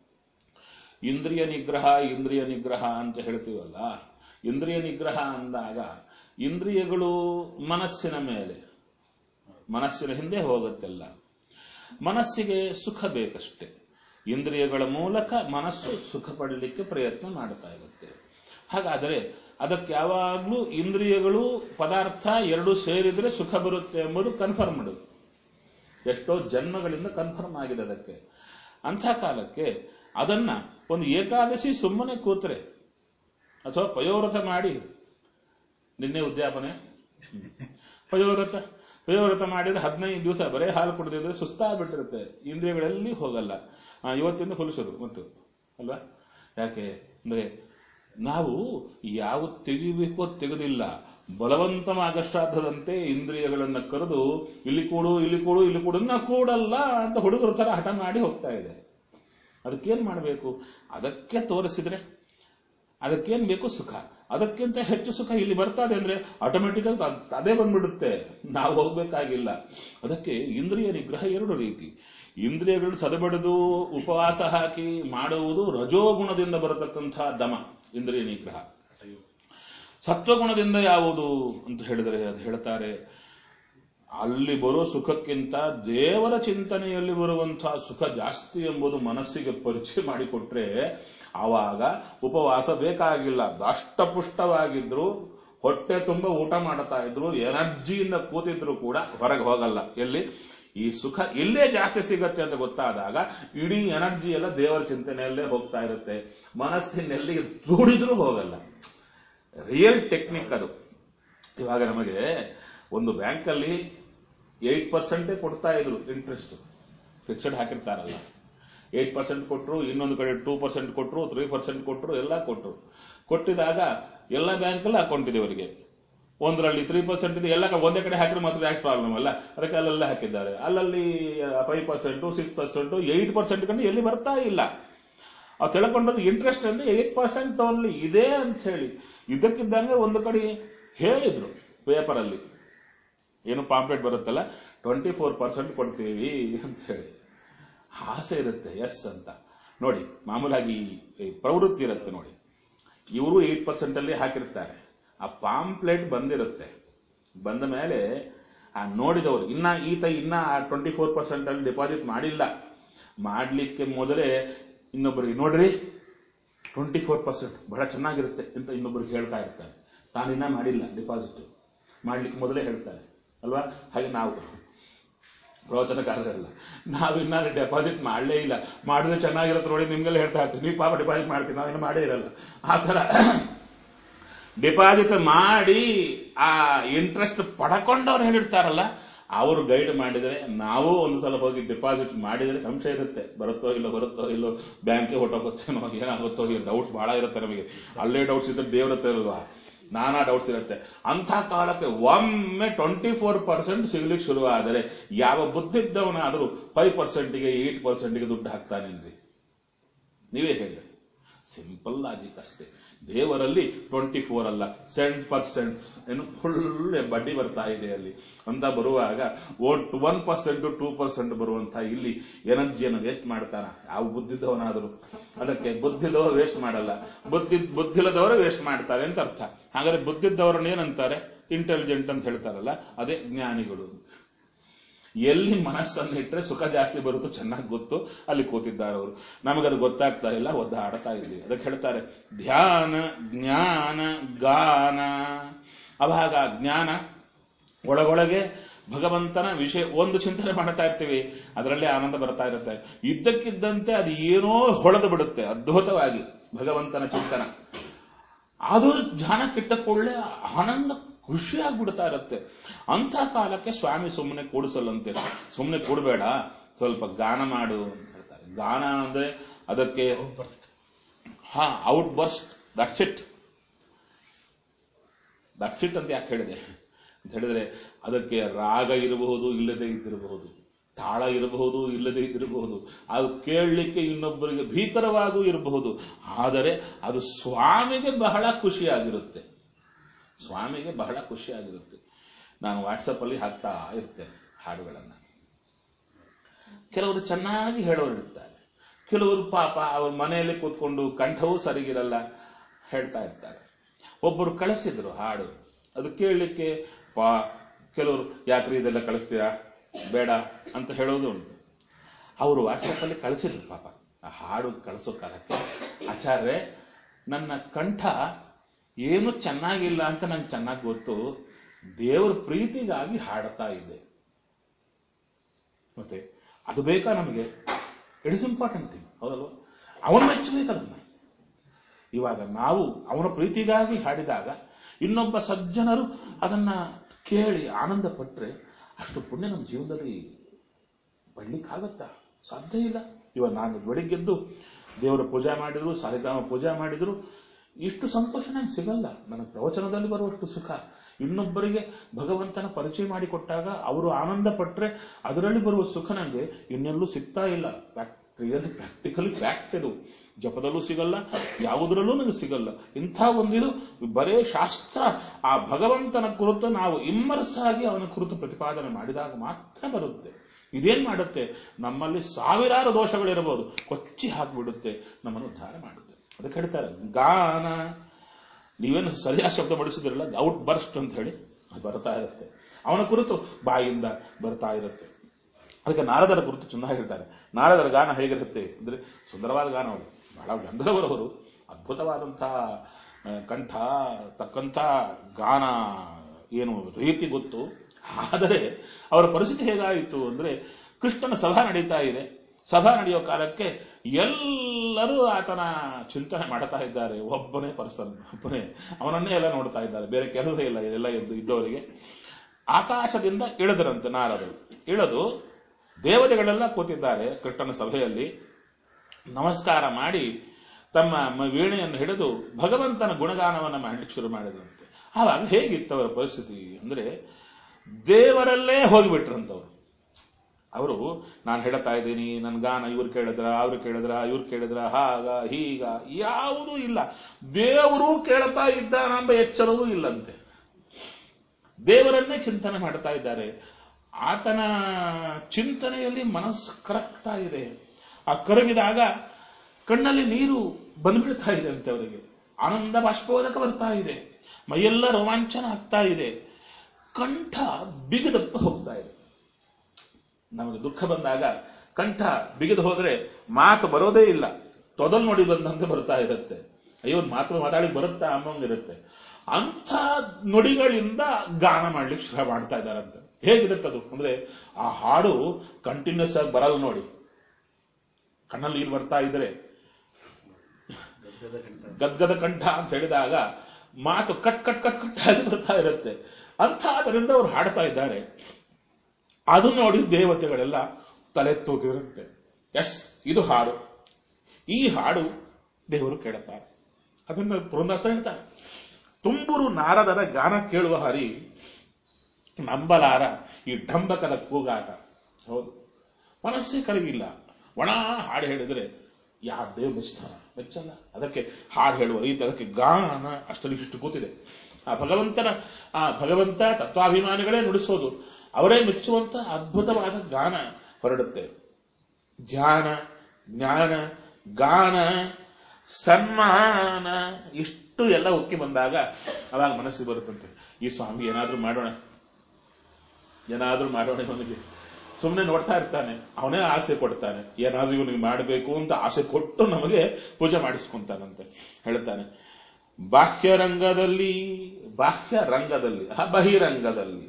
[SPEAKER 1] ಇಂದ್ರಿಯ ನಿಗ್ರಹ ಇಂದ್ರಿಯ ನಿಗ್ರಹ ಅಂತ ಹೇಳ್ತೀವಲ್ಲ ಇಂದ್ರಿಯ ನಿಗ್ರಹ ಅಂದಾಗ ಇಂದ್ರಿಯಗಳು ಮನಸ್ಸಿನ ಮೇಲೆ ಮನಸ್ಸಿನ ಹಿಂದೆ ಹೋಗುತ್ತೆಲ್ಲ ಮನಸ್ಸಿಗೆ ಸುಖ ಬೇಕಷ್ಟೆ ಇಂದ್ರಿಯಗಳ ಮೂಲಕ ಮನಸ್ಸು ಸುಖ ಪಡಲಿಕ್ಕೆ ಪ್ರಯತ್ನ ಮಾಡ್ತಾ ಇರುತ್ತೆ ಹಾಗಾದರೆ ಅದಕ್ಕೆ ಯಾವಾಗಲೂ ಇಂದ್ರಿಯಗಳು ಪದಾರ್ಥ ಎರಡು ಸೇರಿದ್ರೆ ಸುಖ ಬರುತ್ತೆ ಎಂಬುದು ಕನ್ಫರ್ಮ್ಡ್ ಎಷ್ಟೋ ಜನ್ಮಗಳಿಂದ ಕನ್ಫರ್ಮ್ ಆಗಿದೆ ಅದಕ್ಕೆ ಅಂಥ ಕಾಲಕ್ಕೆ ಅದನ್ನ ಒಂದು ಏಕಾದಶಿ ಸುಮ್ಮನೆ ಕೂತ್ರೆ ಅಥವಾ ಪಯೋವ್ರತ ಮಾಡಿ ನಿನ್ನೆ ಉದ್ಯಾಪನೆ ಪಯೋವ್ರತ ಪಯೋವ್ರತ ಮಾಡಿದ್ರೆ ಹದಿನೈದು ದಿವಸ ಬರೇ ಹಾಲು ಕುಡಿದಿದ್ರೆ ಸುಸ್ತಾಗ್ಬಿಟ್ಟಿರುತ್ತೆ ಇಂದ್ರಿಯಗಳಲ್ಲಿ ಹೋಗಲ್ಲ ಆ, ಇವತ್ತಿಂದ ಹೊಲಿಸೋದು ಮತ್ತು ಅಲ್ವಾ ಯಾಕೆ ಅಂದ್ರೆ ನಾವು ಯಾವ ತೆಗಿಬೇಕೋ ತೆಗೆದಿಲ್ಲ ಬಲವಂತಮಾಗಷ್ಟಾರ್ಥದಂತೆ ಇಂದ್ರಿಯಗಳನ್ನ ಕರೆದು ಇಲ್ಲಿ ಕೂಡು ಇಲ್ಲಿ ಕೂಡು ಇಲ್ಲಿ ಕೂಡು ನಾ ಕೂಡಲ್ಲ ಅಂತ ಹುಡುಗರ ತರ ಹಠ ಮಾಡಿ ಹೋಗ್ತಾ ಇದೆ ಅದಕ್ಕೇನ್ ಮಾಡಬೇಕು ಅದಕ್ಕೆ ತೋರಿಸಿದ್ರೆ ಅದಕ್ಕೇನ್ ಬೇಕು ಸುಖ ಅದಕ್ಕಿಂತ ಹೆಚ್ಚು ಸುಖ ಇಲ್ಲಿ ಬರ್ತದೆ ಅಂದ್ರೆ ಆಟೋಮೆಟಿಕ್ ಆಗಿ ಅದ್- ಅದೇ ಬಂದ್ಬಿಡುತ್ತೆ ನಾವು ಹೋಗ್ಬೇಕಾಗಿಲ್ಲ ಅದಕ್ಕೆ ಇಂದ್ರಿಯ ನಿಗ್ರಹ ಎರಡು ರೀತಿ ಇಂದ್ರಿಯಗಳು ಸದಬಡಿದು ಉಪವಾಸ ಹಾಕಿ ಮಾಡುವುದು ರಜೋಗುಣದಿಂದ ಬರತಕ್ಕಂತಹ ದಮ ಇಂದ್ರಿಯ ನಿಗ್ರಹ ಸತ್ವಗುಣದಿಂದ ಯಾವುದು ಅಂತ ಹೇಳಿದರೆ ಅದು ಹೇಳ್ತಾರೆ ಅಲ್ಲಿ ಬರೋ ಸುಖಕ್ಕಿಂತ ದೇವರ ಚಿಂತನೆಯಲ್ಲಿ ಬರುವಂತಹ ಸುಖ ಜಾಸ್ತಿ ಎಂಬುದು ಮನಸ್ಸಿಗೆ ಪರಿಚಯ ಮಾಡಿಕೊಟ್ರೆ ಆವಾಗ ಉಪವಾಸ ಬೇಕಾಗಿಲ್ಲ ದಷ್ಟಪುಷ್ಟವಾಗಿದ್ರು ಹೊಟ್ಟೆ ತುಂಬ ಊಟ ಮಾಡ್ತಾ ಇದ್ರು ಎನರ್ಜಿಯಿಂದ ಕೂತಿದ್ರು ಕೂಡ ಹೊರಗೆ ಹೋಗಲ್ಲ ಎಲ್ಲಿ ಈ ಸುಖ ಇಲ್ಲೇ ಜಾಸ್ತಿ ಸಿಗತ್ತೆ ಅಂತ ಗೊತ್ತಾದಾಗ ಇಡೀ ಎನರ್ಜಿ ಎಲ್ಲ ದೇವರ ಚಿಂತನೆಯಲ್ಲೇ ಹೋಗ್ತಾ ಇರುತ್ತೆ ಮನಸ್ಸಿನೆಲ್ಲಿ ದೂಡಿದ್ರೂ ಹೋಗಲ್ಲ ರಿಯಲ್ ಟೆಕ್ನಿಕ್ ಅದು ಇವಾಗ ನಮಗೆ ಒಂದು ಬ್ಯಾಂಕಲ್ಲಿ ಏಟ್ ಪರ್ಸೆಂಟೇ ಕೊಡ್ತಾ ಇದ್ರು ಇಂಟ್ರೆಸ್ಟ್ ಫಿಕ್ಸ್ಡ್ ಹಾಕಿರ್ತಾರಲ್ಲ ಏಟ್ ಪರ್ಸೆಂಟ್ ಕೊಟ್ಟರು ಇನ್ನೊಂದು ಕಡೆ ಟೂ ಪರ್ಸೆಂಟ್ ಕೊಟ್ಟರು ತ್ರೀ ಪರ್ಸೆಂಟ್ ಕೊಟ್ಟರು ಎಲ್ಲ ಕೊಟ್ಟರು ಕೊಟ್ಟಿದಾಗ ಎಲ್ಲ ಬ್ಯಾಂಕಲ್ಲಿ ಅಕೌಂಟ್ ಇದೆ ಅವರಿಗೆ ಒಂದರಲ್ಲಿ ತ್ರೀ ಪರ್ಸೆಂಟ್ ಇದೆ ಎಲ್ಲ ಕಡೆ ಒಂದೇ ಕಡೆ ಹಾಕಿದ್ರೆ ಮಾತ್ರ ಟ್ಯಾಕ್ಸ್ ಪ್ರಾಬ್ಲಮ್ ಅಲ್ಲ ಅದಕ್ಕೆ ಅಲ್ಲೆಲ್ಲ ಹಾಕಿದ್ದಾರೆ ಅಲ್ಲಲ್ಲಿ five percent six percent eight percent ಕಂಡು ಎಲ್ಲಿ ಬರ್ತಾ ಇಲ್ಲ ಅವ್ರು ತಿಳ್ಕೊಂಡದ್ದು ಇಂಟ್ರೆಸ್ಟ್ ಅಂದ್ರೆ ಏಟ್ ಪರ್ಸೆಂಟ್ ಓನ್ಲಿ ಇದೆ ಅಂತ ಹೇಳಿ ಇದಕ್ಕಿದ್ದಂಗೆ ಒಂದು ಕಡೆ ಹೇಳಿದ್ರು ಪೇಪರಲ್ಲಿ ಏನು ಪಾಂಪ್ಲೆಟ್ ಬರುತ್ತಲ್ಲ ಟ್ವೆಂಟಿ ಫೋರ್ ಪರ್ಸೆಂಟ್ ಕೊಡ್ತೀವಿ ಅಂತ ಹೇಳಿ ಆಸೆ ಇರುತ್ತೆ ಎಸ್ ಅಂತ ನೋಡಿ ಮಾಮೂಲಾಗಿ ಈ ಪ್ರವೃತ್ತಿ ಇರುತ್ತೆ ನೋಡಿ ಇವರು ಏಟ್ ಪರ್ಸೆಂಟ್ ಅಲ್ಲಿ ಹಾಕಿರ್ತಾರೆ ಆ ಪಾಂಪ್ಲೆಟ್ ಬಂದಿರುತ್ತೆ ಬಂದ ಮೇಲೆ ಆ ನೋಡಿದವರು ಇನ್ನ ಈತ ಇನ್ನ ಟ್ವೆಂಟಿ ಫೋರ್ ಪರ್ಸೆಂಟ್ ಅಲ್ಲಿ ಡೆಪಾಸಿಟ್ ಮಾಡಿಲ್ಲ ಮಾಡ್ಲಿಕ್ಕೆ ಮೊದಲೇ ಇನ್ನೊಬ್ಬರಿಗೆ ನೋಡ್ರಿ ಟ್ವೆಂಟಿ ಫೋರ್ ಪರ್ಸೆಂಟ್ ಬಹಳ ಚೆನ್ನಾಗಿರುತ್ತೆ ಅಂತ ಇನ್ನೊಬ್ಬರಿಗೆ ಹೇಳ್ತಾ ಇರ್ತಾರೆ ತಾನಿನ್ನ ಮಾಡಿಲ್ಲ ಡಿಪಾಸಿಟ್ ಮಾಡ್ಲಿಕ್ಕೆ ಮೊದಲೇ ಹೇಳ್ತಾರೆ ಅಲ್ವಾ ಹಾಗೆ ನಾವು ಪ್ರವಚನಕಾರರಲ್ಲ ನಾವಿನ್ನ ಡೆಪಾಸಿಟ್ ಮಾಡಲೇ ಇಲ್ಲ ಮಾಡಿದ್ರೆ ಚೆನ್ನಾಗಿರುತ್ತೆ ನೋಡಿ ನಿಮ್ಗೆಲ್ಲ ಹೇಳ್ತಾ ಇರ್ತೀವಿ ನೀವು ಪಾಪ ಡಿಪಾಸಿಟ್ ಮಾಡ್ತೀವಿ ನಾವಿನ್ನ ಮಾಡೇ ಇರಲ್ಲ ಆ ಥರ ಡಿಪಾಸಿಟ್ ಮಾಡಿ ಆ ಇಂಟ್ರೆಸ್ಟ್ ಪಡ್ಕೊಂಡವ್ರು ಹೇಳಿರ್ತಾರಲ್ಲ ಅವರು ಗೈಡ್ ಮಾಡಿದರೆ ನಾವು ಒಂದು ಸಲ ಹೋಗಿ ಡಿಪಾಸಿಟ್ ಮಾಡಿದರೆ ಸಂಶಯ ಇರುತ್ತೆ ಬರುತ್ತೋ ಇಲ್ಲೋ ಬರುತ್ತೋ ಇಲ್ಲೋ ಬ್ಯಾಂಕ್ಗೆ ಹೊಟ್ಟೋಗುತ್ತೇನೋ ಏನಾಗುತ್ತೋ ಇಲ್ಲ ಡೌಟ್ಸ್ ಬಹಳ ಇರುತ್ತೆ ನಮಗೆ ಅಲ್ಲೇ ಡೌಟ್ಸ್ ಇದ್ರೆ ದೇವ್ರ ಹತ್ರ ಇಲ್ವಾ ನಾನಾ ಡೌಟ್ಸ್ ಇರುತ್ತೆ ಅಂಥ ಕಾಲಕ್ಕೆ ಒಮ್ಮೆ ಟ್ವೆಂಟಿ ಫೋರ್ ಪರ್ಸೆಂಟ್ ಸಿಗ್ಲಿಕ್ಕೆ ಶುರುವಾದರೆ ಯಾವ ಬುದ್ಧಿದ್ದವನಾದರೂ ಫೈವ್ ಪರ್ಸೆಂಟ್ಗೆ ಏಟ್ ಪರ್ಸೆಂಟ್ಗೆ ದುಡ್ಡು ಹಾಕ್ತಾನೇನ್ರಿ ನೀವೇ ಹೇಳಿ ಸಿಂಪಲ್ ಲಾಜಿಕ್ ಅಷ್ಟೇ ದೇವರಲ್ಲಿ ಟ್ವೆಂಟಿ ಫೋರ್ ಅಲ್ಲ ಸೆವೆನ್ ಪರ್ಸೆಂಟ್ ಏನು ಫುಲ್ ಬಡ್ಡಿ ಬರ್ತಾ ಇದೆ ಅಲ್ಲಿ ಅಂತ ಬರುವಾಗ ಒನ್ ಪರ್ಸೆಂಟ್ ಟೂ ಪರ್ಸೆಂಟ್ ಬರುವಂತ ಇಲ್ಲಿ ಎನರ್ಜಿಯನ್ನು ವೇಸ್ಟ್ ಮಾಡ್ತಾನ ಯಾವ ಬುದ್ಧಿದ್ದವನಾದರೂ ಅದಕ್ಕೆ ಬುದ್ಧಿದವರು ವೇಸ್ಟ್ ಮಾಡಲ್ಲ ಬುದ್ಧಿ ಬುದ್ಧಿಲ್ಲದವರು ವೇಸ್ಟ್ ಮಾಡ್ತಾರೆ ಅಂತ ಅರ್ಥ ಹಾಗಾದ್ರೆ ಬುದ್ಧಿದ್ದವರನ್ನ ಏನಂತಾರೆ ಇಂಟೆಲಿಜೆಂಟ್ ಅಂತ ಹೇಳ್ತಾರಲ್ಲ ಅದೇ ಜ್ಞಾನಿಗಳು ಎಲ್ಲಿ ಮನಸ್ಸನ್ನು ಇಟ್ಟರೆ ಸುಖ ಜಾಸ್ತಿ ಬರುತ್ತೋ ಚೆನ್ನಾಗಿ ಗೊತ್ತು ಅಲ್ಲಿ ಕೂತಿದ್ದಾರೆ ಅವರು ನಮಗದು ಗೊತ್ತಾಗ್ತಾ ಇಲ್ಲ ಒದ್ದಾಡ್ತಾ ಇದ್ದೀವಿ ಅದಕ್ಕೆ ಹೇಳ್ತಾರೆ ಧ್ಯಾನ ಜ್ಞಾನ ಗಾನ ಅವಾಗ ಜ್ಞಾನ ಒಳಗೊಳಗೆ ಭಗವಂತನ ವಿಷಯ ಒಂದು ಚಿಂತನೆ ಮಾಡ್ತಾ ಇರ್ತೀವಿ ಅದರಲ್ಲಿ ಆನಂದ ಬರ್ತಾ ಇರುತ್ತೆ ಇದ್ದಕ್ಕಿದ್ದಂತೆ ಅದು ಏನೋ ಹೊಳೆದು ಬಿಡುತ್ತೆ ಅದ್ಭುತವಾಗಿ ಭಗವಂತನ ಚಿಂತನ ಅದು ಧ್ಯಾನ ಕಿಟ್ಟ ಕೂಡಲೇ ಆನಂದ ಖುಷಿ ಆಗ್ಬಿಡ್ತಾ ಇರುತ್ತೆ ಅಂಥ ಕಾಲಕ್ಕೆ ಸ್ವಾಮಿ ಸುಮ್ಮನೆ ಕೂಡಿಸಲ್ಲಂತೆ ಸುಮ್ಮನೆ ಕೂಡಬೇಡ ಸ್ವಲ್ಪ ಗಾನ ಮಾಡು ಅಂತ ಹೇಳ್ತಾರೆ ಗಾನ ಅಂದ್ರೆ ಅದಕ್ಕೆ
[SPEAKER 2] ಬರ್ಸ್ಟ್
[SPEAKER 1] ಹಾ out burst that's it that's it ಅಂತ ಯಾಕೆ ಹೇಳಿದೆ ಅಂತ ಹೇಳಿದ್ರೆ ಅದಕ್ಕೆ ರಾಗ ಇರಬಹುದು ಇಲ್ಲದೆ ಇದ್ದಿರಬಹುದು ತಾಳ ಇರಬಹುದು ಇಲ್ಲದೆ ಇದ್ದಿರಬಹುದು ಅದು ಕೇಳಲಿಕ್ಕೆ ಇನ್ನೊಬ್ಬರಿಗೆ ಭೀಕರವಾಗೂ ಇರಬಹುದು ಆದರೆ ಅದು ಸ್ವಾಮಿಗೆ ಬಹಳ ಖುಷಿಯಾಗಿರುತ್ತೆ ಸ್ವಾಮಿಗೆ ಬಹಳ ಖುಷಿಯಾಗಿರುತ್ತೆ ನಾನು ವಾಟ್ಸಪ್ ಅಲ್ಲಿ ಹಾಕ್ತಾ ಇರ್ತೇನೆ ಹಾಡುಗಳನ್ನ ಕೆಲವರು ಚೆನ್ನಾಗಿ ಹೇಳೋರು ಇರ್ತಾರೆ ಕೆಲವರು ಪಾಪ ಅವ್ರ ಮನೆಯಲ್ಲಿ ಕೂತ್ಕೊಂಡು ಕಂಠವೂ ಸರಿಗಿರಲ್ಲ ಹೇಳ್ತಾ ಇರ್ತಾರೆ ಒಬ್ಬರು ಕಳಿಸಿದ್ರು ಹಾಡು ಅದು ಕೇಳಲಿಕ್ಕೆ ಪಾ ಕೆಲವರು ಯಾಕ್ರಿ ಇದೆಲ್ಲ ಕಳಿಸ್ತೀರಾ ಬೇಡ ಅಂತ ಹೇಳೋದು ಉಂಟು ಅವರು ವಾಟ್ಸಪ್ ಅಲ್ಲಿ ಕಳಿಸಿದ್ರು ಪಾಪ ಆ ಹಾಡು ಕಳಿಸೋ ಕಾಲಕ್ಕೆ ಆಚಾರ್ಯ ನನ್ನ ಕಂಠ ಏನು ಚೆನ್ನಾಗಿಲ್ಲ ಅಂತ ನಂಗೆ ಚೆನ್ನಾಗಿ ಗೊತ್ತು ದೇವರ ಪ್ರೀತಿಗಾಗಿ ಹಾಡ್ತಾ ಇದ್ದೆ ಮತ್ತೆ ಅದು ಬೇಕಾ ನಮಗೆ ಇಟ್ ಇಸ್ ಇಂಪಾರ್ಟೆಂಟ್ ಥಿಂಗ್ ಹೌದಲ್ವಾ ಅವನು ಮೆಚ್ಚಬೇಕು ಅದನ್ನ ಇವಾಗ ನಾವು ಅವನ ಪ್ರೀತಿಗಾಗಿ ಹಾಡಿದಾಗ ಇನ್ನೊಬ್ಬ ಸಜ್ಜನರು ಅದನ್ನ ಕೇಳಿ ಆನಂದ ಪಟ್ರೆ ಅಷ್ಟು ಪುಣ್ಯ ನಮ್ಮ ಜೀವನದಲ್ಲಿ ಪಡ್ಲಿಕ್ಕಾಗತ್ತಾ ಸಾಧ್ಯ ಇಲ್ಲ ಇವಾಗ ನಾನು ಬೆಳಿಗ್ಗೆದ್ದು ದೇವರ ಪೂಜೆ ಮಾಡಿದ್ರು ಸಾಲಿಗ್ರಾಮ ಪೂಜೆ ಮಾಡಿದ್ರು ಇಷ್ಟು ಸಂತೋಷ ನಂಗೆ ಸಿಗಲ್ಲ ನನ್ನ ಪ್ರವಚನದಲ್ಲಿ ಬರುವಷ್ಟು ಸುಖ ಇನ್ನೊಬ್ಬರಿಗೆ ಭಗವಂತನ ಪರಿಚಯ ಮಾಡಿಕೊಟ್ಟಾಗ ಅವರು ಆನಂದ ಪಟ್ರೆ ಅದರಲ್ಲಿ ಬರುವ ಸುಖ ನನಗೆ ಇನ್ನೆಲ್ಲೂ ಸಿಗ್ತಾ ಇಲ್ಲ ರಿಯಲಿ ಪ್ರಾಕ್ಟಿಕಲಿ ಫ್ಯಾಕ್ಟ್ ಇದು ಜಪದಲ್ಲೂ ಸಿಗಲ್ಲ ಯಾವುದರಲ್ಲೂ ನನಗೆ ಸಿಗಲ್ಲ ಇಂಥ ಒಂದಿದು ಬರೇ ಶಾಸ್ತ್ರ ಆ ಭಗವಂತನ ಕುರಿತು ನಾವು ಇಮ್ಮರ್ಸ್ ಆಗಿ ಅವನ ಕುರಿತು ಪ್ರತಿಪಾದನೆ ಮಾಡಿದಾಗ ಮಾತ್ರ ಬರುತ್ತೆ ಇದೇನ್ ಮಾಡುತ್ತೆ ನಮ್ಮಲ್ಲಿ ಸಾವಿರಾರು ದೋಷಗಳಿರಬಹುದು ಕೊಚ್ಚಿ ಹಾಕಿಬಿಡುತ್ತೆ ನಮ್ಮನ್ನು ಉದ್ಧಾರ ಮಾಡುತ್ತೆ ಅದಕ್ಕೆ ಹೇಳ್ತಾರೆ ಗಾನ ನೀವೇನು ಸರಿಯಾದ ಶಬ್ದ ಬಳಸಿದ್ರಲ್ಲ ಔಟ್ ಬರ್ಸ್ಟ್ ಅಂತ ಹೇಳಿ ಅದು ಬರ್ತಾ ಇರುತ್ತೆ ಅವನ ಕುರಿತು ಬಾಯಿಂದ ಬರ್ತಾ ಇರುತ್ತೆ ಅದಕ್ಕೆ ನಾರದರ ಕುರಿತು ಚೆನ್ನಾಗಿ ಹೇಳ್ತಾರೆ ನಾರದರ ಗಾನ ಹೇಗಿರುತ್ತೆ ಅಂದ್ರೆ ಸುಂದರವಾದ ಗಾನ ಅವರು ಬಹಳ ಗಂಧರ್ವರವರು ಅದ್ಭುತವಾದಂತಹ ಆ, ಕಂಠ ತಕ್ಕಂಥ ಗಾನ ಏನು ರೀತಿ ಗೊತ್ತು ಆದರೆ ಅವರ ಪರಿಸ್ಥಿತಿ ಹೇಗಾಯಿತು ಅಂದ್ರೆ ಕೃಷ್ಣನ ಸಭಾ ನಡೀತಾ ಇದೆ ಸಭಾ ನಡೆಯೋ ಕಾಲಕ್ಕೆ ಎಲ್ಲರೂ ಆತನ ಚಿಂತನೆ ಮಾಡ್ತಾ ಇದ್ದಾರೆ ಒಬ್ಬನೇ ಪರ್ಸನ್ ಒಬ್ಬನೇ ಅವನನ್ನೇ ಎಲ್ಲ ನೋಡ್ತಾ ಇದ್ದಾರೆ ಬೇರೆ ಕೆಲಸ ಇಲ್ಲ ಇದೆಲ್ಲ ಎದ್ದು ಇದ್ದವರಿಗೆ ಆಕಾಶದಿಂದ ಇಳಿದರಂತೆ ನಾರದರು ಇಳಿದು ದೇವತೆಗಳೆಲ್ಲ ಕೂತಿದ್ದಾರೆ ಕೃಷ್ಣನ ಸಭೆಯಲ್ಲಿ ನಮಸ್ಕಾರ ಮಾಡಿ ತಮ್ಮ ಮ- ವೀಣೆಯನ್ನು ಹಿಡಿದು ಭಗವಂತನ ಗುಣಗಾನವನ್ನು ಮಾಡಲಿಕ್ಕೆ ಶುರು ಮಾಡಿದ್ರಂತೆ ಆವಾಗ ಹೇಗಿತ್ತು ಅವರ ಪರಿಸ್ಥಿತಿ ಅಂದ್ರೆ ದೇವರಲ್ಲೇ ಹೋಗಿಬಿಟ್ರಂತವ್ರು ಅವರು ನಾನು ಹೇಳ್ತಾ ಇದ್ದೀನಿ ನನ್ನ ಗಾನ ಇವ್ರು ಕೇಳಿದ್ರ ಅವ್ರು ಕೇಳಿದ್ರ ಇವ್ರು ಕೇಳಿದ್ರ ಹಾಗ ಹೀಗ ಯಾವುದೂ ಇಲ್ಲ ದೇವರು ಕೇಳ್ತಾ ಇದ್ದಾನೆಂಬ ಎಚ್ಚರವೂ ಇಲ್ಲಂತೆ ದೇವರನ್ನೇ ಚಿಂತನೆ ಮಾಡ್ತಾ ಇದ್ದಾರೆ ಆತನ ಚಿಂತನೆಯಲ್ಲಿ ಮನಸ್ಸು ಕರಗ್ತಾ ಇದೆ ಆ ಕರಗಿದಾಗ ಕಣ್ಣಲ್ಲಿ ನೀರು ಬಂದ್ಬಿಡ್ತಾ ಇದೆ ಅಂತೆ ಅವರಿಗೆ ಆನಂದ ಬಾಷ್ಪೋದಕ ಬರ್ತಾ ಇದೆ ಮೈಯೆಲ್ಲ ರೋಮಾಂಚನ ಆಗ್ತಾ ಇದೆ ಕಂಠ ಬಿಗದಪ್ಪ ಹೋಗ್ತಾ ಇದೆ ನಮಗೆ ದುಃಖ ಬಂದಾಗ ಕಂಠ ಬಿಗಿದು ಹೋದ್ರೆ ಮಾತು ಬರೋದೇ ಇಲ್ಲ ತೊದಲ್ ನೋಡಿ ಬಂದಂತೆ ಬರ್ತಾ ಇರುತ್ತೆ ಅಯ್ಯೋ ಮಾತು ಮಾತಾಡಿ ಬರುತ್ತಾ ಅಮ್ಮಂಗಿರುತ್ತೆ ಅಂಥ ನುಡಿಗಳಿಂದ ಗಾನ ಮಾಡ್ಲಿಕ್ಕೆ ಶುರು ಮಾಡ್ತಾ ಇದ್ದಾರಂತೆ ಹೇಗಿರುತ್ತೆ ಅದು ಅಂದ್ರೆ ಆ ಹಾಡು ಕಂಟಿನ್ಯೂಸ್ ಆಗಿ ಬರಲ್ಲ ನೋಡಿ ಕಣ್ಣಲ್ಲಿ ನೀರು ಬರ್ತಾ ಇದ್ರೆ
[SPEAKER 2] ಗದ್ಗದ ಕಂಠ
[SPEAKER 1] ಗದ್ಗದ ಕಂಠ ಅಂತ ಹೇಳಿದಾಗ ಮಾತು ಕಟ್ ಕಟ್ ಕಟ್ ಕಟ್ ಆಗಿ ಬರ್ತಾ ಇರುತ್ತೆ ಅಂಥ ಅದರಿಂದ ಅವ್ರು ಹಾಡ್ತಾ ಇದ್ದಾರೆ ಅದು ನೋಡಿ ದೇವತೆಗಳೆಲ್ಲ ತಲೆ ತೂಗಿರುತ್ತೆ ಎಸ್ ಇದು ಹಾಡು ಈ ಹಾಡು ದೇವರು ಕೇಳುತ್ತಾರೆ ಅದನ್ನು ಪುರಂದಾಸ ಹೇಳ್ತಾರೆ ತುಂಬುರು ನಾರದರ ಗಾನ ಕೇಳುವ ಹರಿ ನಂಬಲಾರ ಈ ಢಂಬಕದ ಕೂಗಾಟ ಹೌದು ಮನಸ್ಸೇ ಕರಗಿಲ್ಲ ಒಣ ಹಾಡು ಹೇಳಿದ್ರೆ ಯಾವ ದೇವ್ ಮೆಚ್ತಾನ ಮೆಚ್ಚಲ್ಲ ಅದಕ್ಕೆ ಹಾಡು ಹೇಳುವ ರೀತಿ ಅದಕ್ಕೆ ಗಾನ ಅಷ್ಟರಲ್ಲಿ ಇಷ್ಟು ಕೂತಿದೆ ಆ ಭಗವಂತನ ಆ ಭಗವಂತ ತತ್ವಾಭಿಮಾನಿಗಳೇ ನುಡಿಸೋದು ಅವರೇ ಮೆಚ್ಚುವಂತ ಅದ್ಭುತವಾದ ಗಾನ ಹೊರಡುತ್ತೆ ಧ್ಯಾನ ಜ್ಞಾನ ಗಾನ ಸನ್ಮಾನ ಇಷ್ಟು ಎಲ್ಲ ಉಕ್ಕಿ ಬಂದಾಗ ಅವಾಗ ಮನಸ್ಸಿಗೆ ಬರುತ್ತಂತೆ ಈ ಸ್ವಾಮಿ ಏನಾದ್ರೂ ಮಾಡೋಣ ಏನಾದ್ರೂ ಮಾಡೋಣ ಇವನಿಗೆ ಸುಮ್ಮನೆ ನೋಡ್ತಾ ಇರ್ತಾನೆ ಅವನೇ ಆಸೆ ಕೊಡ್ತಾನೆ ಏನಾದ್ರೂ ಇವನಿಗೆ ಮಾಡಬೇಕು ಅಂತ ಆಸೆ ಕೊಟ್ಟು ನಮಗೆ ಪೂಜೆ ಮಾಡಿಸ್ಕೊಂತಾನಂತೆ ಹೇಳ್ತಾನೆ ಬಾಹ್ಯ ರಂಗದಲ್ಲಿ ಬಾಹ್ಯ ರಂಗದಲ್ಲಿ ಆ ಬಹಿರಂಗದಲ್ಲಿ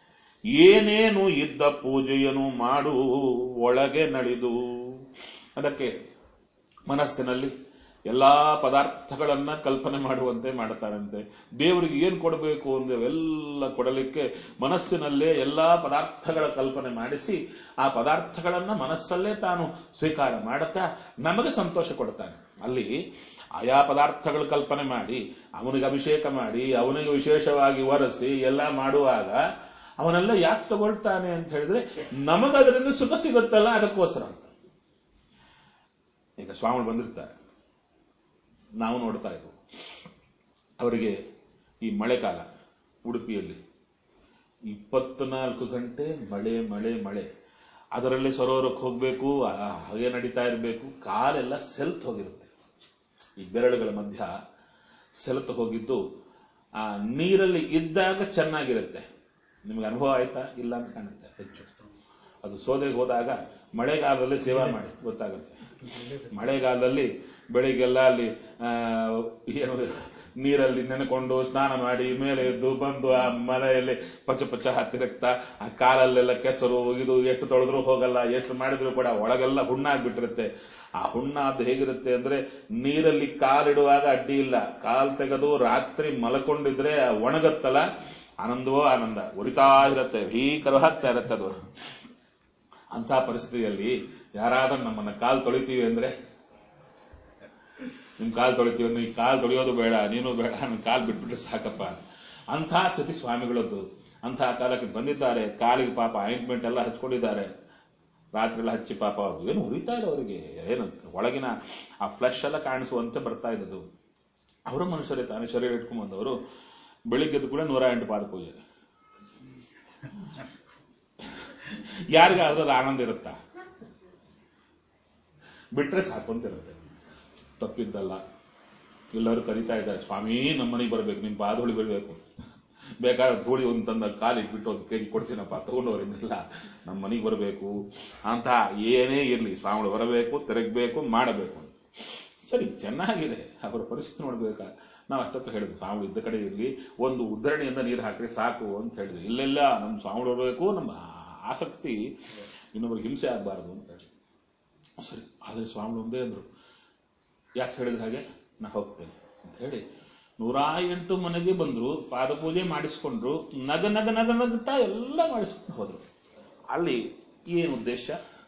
[SPEAKER 1] ಏನೇನು ಇದ್ದ ಪೂಜೆಯನ್ನು ಮಾಡು ಒಳಗೆ ನಡೆದು ಅದಕ್ಕೆ ಮನಸ್ಸಿನಲ್ಲಿ ಎಲ್ಲಾ ಪದಾರ್ಥಗಳನ್ನ ಕಲ್ಪನೆ ಮಾಡುವಂತೆ ಮಾಡ್ತಾರಂತೆ ದೇವರಿಗೆ ಏನ್ ಕೊಡಬೇಕು ಅಂದ್ರೆ ಅವೆಲ್ಲ ಕೊಡಲಿಕ್ಕೆ ಮನಸ್ಸಿನಲ್ಲೇ ಎಲ್ಲಾ ಪದಾರ್ಥಗಳ ಕಲ್ಪನೆ ಮಾಡಿಸಿ ಆ ಪದಾರ್ಥಗಳನ್ನ ಮನಸ್ಸಲ್ಲೇ ತಾನು ಸ್ವೀಕಾರ ಮಾಡುತ್ತಾ ನಮಗೆ ಸಂತೋಷ ಕೊಡ್ತಾನೆ ಅಲ್ಲಿ ಆಯಾ ಪದಾರ್ಥಗಳ ಕಲ್ಪನೆ ಮಾಡಿ ಅವನಿಗೆ ಅಭಿಷೇಕ ಮಾಡಿ ಅವನಿಗೆ ವಿಶೇಷವಾಗಿ ಒರೆಸಿ ಎಲ್ಲ ಮಾಡುವಾಗ ಅವನೆಲ್ಲ ಯಾಕೆ ತಗೊಳ್ತಾನೆ ಅಂತ ಹೇಳಿದ್ರೆ ನಮಗದರಿಂದ ಸುಖ ಸಿಗುತ್ತಲ್ಲ ಅದಕ್ಕೋಸ್ಕರ ಅಂತ ಈಗ ಸ್ವಾಮಿ ಬಂದಿರ್ತಾರೆ ನಾವು ನೋಡ್ತಾ ಇದ್ವು ಅವರಿಗೆ ಈ ಮಳೆಗಾಲ ಉಡುಪಿಯಲ್ಲಿ ಇಪ್ಪತ್ನಾಲ್ಕು ಗಂಟೆ ಮಳೆ ಮಳೆ ಮಳೆ ಅದರಲ್ಲಿ ಸರೋವರಕ್ಕೆ ಹೋಗ್ಬೇಕು ಆ ಹಾಗೆ ನಡೀತಾ ಇರಬೇಕು ಕಾಲೆಲ್ಲ ಸೆಲ್ತ್ ಹೋಗಿರುತ್ತೆ ಈ ಬೆರಳುಗಳ ಮಧ್ಯ ಸೆಲ್ತ್ ಹೋಗಿದ್ದು ಆ ನೀರಲ್ಲಿ ಇದ್ದಾಗ ಚೆನ್ನಾಗಿರುತ್ತೆ ನಿಮ್ಗೆ ಅನುಭವ ಆಯ್ತಾ ಇಲ್ಲ ಅಂತ ಕಾಣುತ್ತೆ ಹೆಚ್ಚು ಅದು ಸೋದೆಗೆ ಹೋದಾಗ ಮಳೆಗಾಲದಲ್ಲಿ ಸೇವಾ ಮಾಡಿ ಗೊತ್ತಾಗುತ್ತೆ ಮಳೆಗಾಲದಲ್ಲಿ ಬೆಳಿಗ್ಗೆಲ್ಲ ಅಲ್ಲಿ ಆ, ಏನು ನೀರಲ್ಲಿ ನೆನೆಕೊಂಡು ಸ್ನಾನ ಮಾಡಿ ಮೇಲೆ ಎದ್ದು ಬಂದು ಆ ಮಲೆಯಲ್ಲಿ ಪಚ ಪಚ ಹತ್ತಿರಕ್ತಾ ಆ ಕಾಲಲ್ಲೆಲ್ಲ ಕೆಸರು ಇದು ಎಷ್ಟು ತೊಳೆದ್ರೂ ಹೋಗಲ್ಲ ಎಷ್ಟು ಮಾಡಿದ್ರು ಕೂಡ ಒಳಗೆಲ್ಲ ಹುಣ್ಣಾಗ್ಬಿಟ್ಟಿರುತ್ತೆ ಆ ಹುಣ್ಣ ಅದು ಹೇಗಿರುತ್ತೆ ಅಂದ್ರೆ ನೀರಲ್ಲಿ ಕಾಲಿಡುವಾಗ ಅಡ್ಡಿ ಇಲ್ಲ ಕಾಲ್ ತೆಗೆದು ರಾತ್ರಿ ಮಲ್ಕೊಂಡಿದ್ರೆ ಒಣಗತ್ತಲ್ಲ ಆನಂದವೋ ಆನಂದ ಉರಿತಾ ಇರುತ್ತೆ ಭೀಕರವಾಗ್ತಾ ಇರುತ್ತೆ ಅದು ಅಂತ ಪರಿಸ್ಥಿತಿಯಲ್ಲಿ ಯಾರಾದ್ರೂ ನಮ್ಮನ್ನ ಕಾಲ್ ತೊಳಿತೀವಿ ಅಂದ್ರೆ ನಿಮ್ ಕಾಲ್ ತೊಳಿತೀವಿ ಅಂದ್ರೆ ಈ ಕಾಲ್ ತೊಳೆಯೋದು ಬೇಡ ನೀನು ಬೇಡ ನನ್ ಕಾಲ್ ಬಿಟ್ಬಿಟ್ರೆ ಸಾಕಪ್ಪ ಅಂಥ ಸ್ಥಿತಿ ಸ್ವಾಮಿಗಳದ್ದು ಅಂತಹ ಕಾಲಕ್ಕೆ ಬಂದಿದ್ದಾರೆ ಕಾಲಿಗೆ ಪಾಪ ಆಯಿಂಟ್ಮೆಂಟ್ ಎಲ್ಲ ಹಚ್ಕೊಂಡಿದ್ದಾರೆ ರಾತ್ರಿ ಎಲ್ಲ ಹಚ್ಚಿ ಪಾಪ ಏನು ಉರಿತಾ ಇದೆ ಅವರಿಗೆ ಏನು ಒಳಗಿನ ಆ ಫ್ಲಶ್ ಎಲ್ಲ ಕಾಣಿಸುವಂತೆ ಬರ್ತಾ ಇದ್ದದು ಅವರು ಮನುಷ್ಯರೇ ತಾನೇ ಶರೀರ ಇಟ್ಕೊಂಡ್ ಬಂದವರು ಬೆಳಿಗ್ಗೆ ಎದ್ದು ಕೂಡ ನೂರ ಎಂಟು ಪಾದ ಪೂಜೆ ಯಾರಿಗಾದ್ರೂ ಅದು ಆನಂದ ಇರುತ್ತಾ ಬಿಟ್ರೆ ಸಾಕು ಅಂತ ಇರುತ್ತೆ ತಪ್ಪಿದ್ದಲ್ಲ ಎಲ್ಲರೂ ಕರಿತಾ ಇದ್ದಾರೆ ಸ್ವಾಮಿ ನಮ್ಮ ಮನೆಗೆ ಬರ್ಬೇಕು ನಿಮ್ ಪಾದೋಳಿ ಬರಬೇಕು ಬೇಕಾದ್ರೆ ಧೂಳಿ ಒಂದು ತಂದ ಕಾಲು ಇಟ್ಬಿಟ್ಟು ಒಂದು ಕೆಜಿ ಕೊಡ್ತೀನಪ್ಪ ತಗೊಂಡವರಿಂದಲ್ಲ ನಮ್ಮ ಮನೆಗೆ ಬರಬೇಕು ಅಂತ ಏನೇ ಇರಲಿ ಸ್ವಾಮಿಗಳು ಬರಬೇಕು ತಿರುಗಬೇಕು ಮಾಡಬೇಕು ಅಂತ ಸರಿ ಚೆನ್ನಾಗಿದೆ ಅವರ ಪರಿಸ್ಥಿತಿ ನೋಡ್ಬೇಕಾ ನಾವು ಅಷ್ಟೊತ್ತು ಹೇಳಿದ್ವಿ ಸ್ವಾಮಿಗಳು ಇದ್ದ ಕಡೆ ಇರಲಿ ಒಂದು ಉದ್ಧರಣಿಯಿಂದ ನೀರು ಹಾಕಿದ್ರೆ ಸಾಕು ಅಂತ ಹೇಳಿದ್ವಿ ಇಲ್ಲೆಲ್ಲ ನಮ್ಮ ಸ್ವಾಮಿಗಳು ಬರಬೇಕು ನಮ್ಮ ಆಸಕ್ತಿ ಇನ್ನೊಬ್ರಿಗೆ ಹಿಂಸೆ ಆಗಬಾರದು ಅಂತ ಹೇಳಿ ಸರಿ ಆದರೆ ಸ್ವಾಮಿಗಳು ಒಂದೇ ಅಂದ್ರು ಯಾಕೆ ಹೇಳಿದ್ರೆ ಹಾಗೆ ನಾ ಹೋಗ್ತೇನೆ ಅಂತ ಹೇಳಿ ನೂರ ಎಂಟು ಮನೆಗೆ ಬಂದ್ರು ಪಾದಪೂಜೆ ಮಾಡಿಸ್ಕೊಂಡ್ರು ನಗ ನಗ ನಗ ನಗುತ್ತಾ ಎಲ್ಲ ಮಾಡಿಸ್ಕೊಂಡು ಹೋದ್ರು ಅಲ್ಲಿ ಏನು ಉದ್ದೇಶ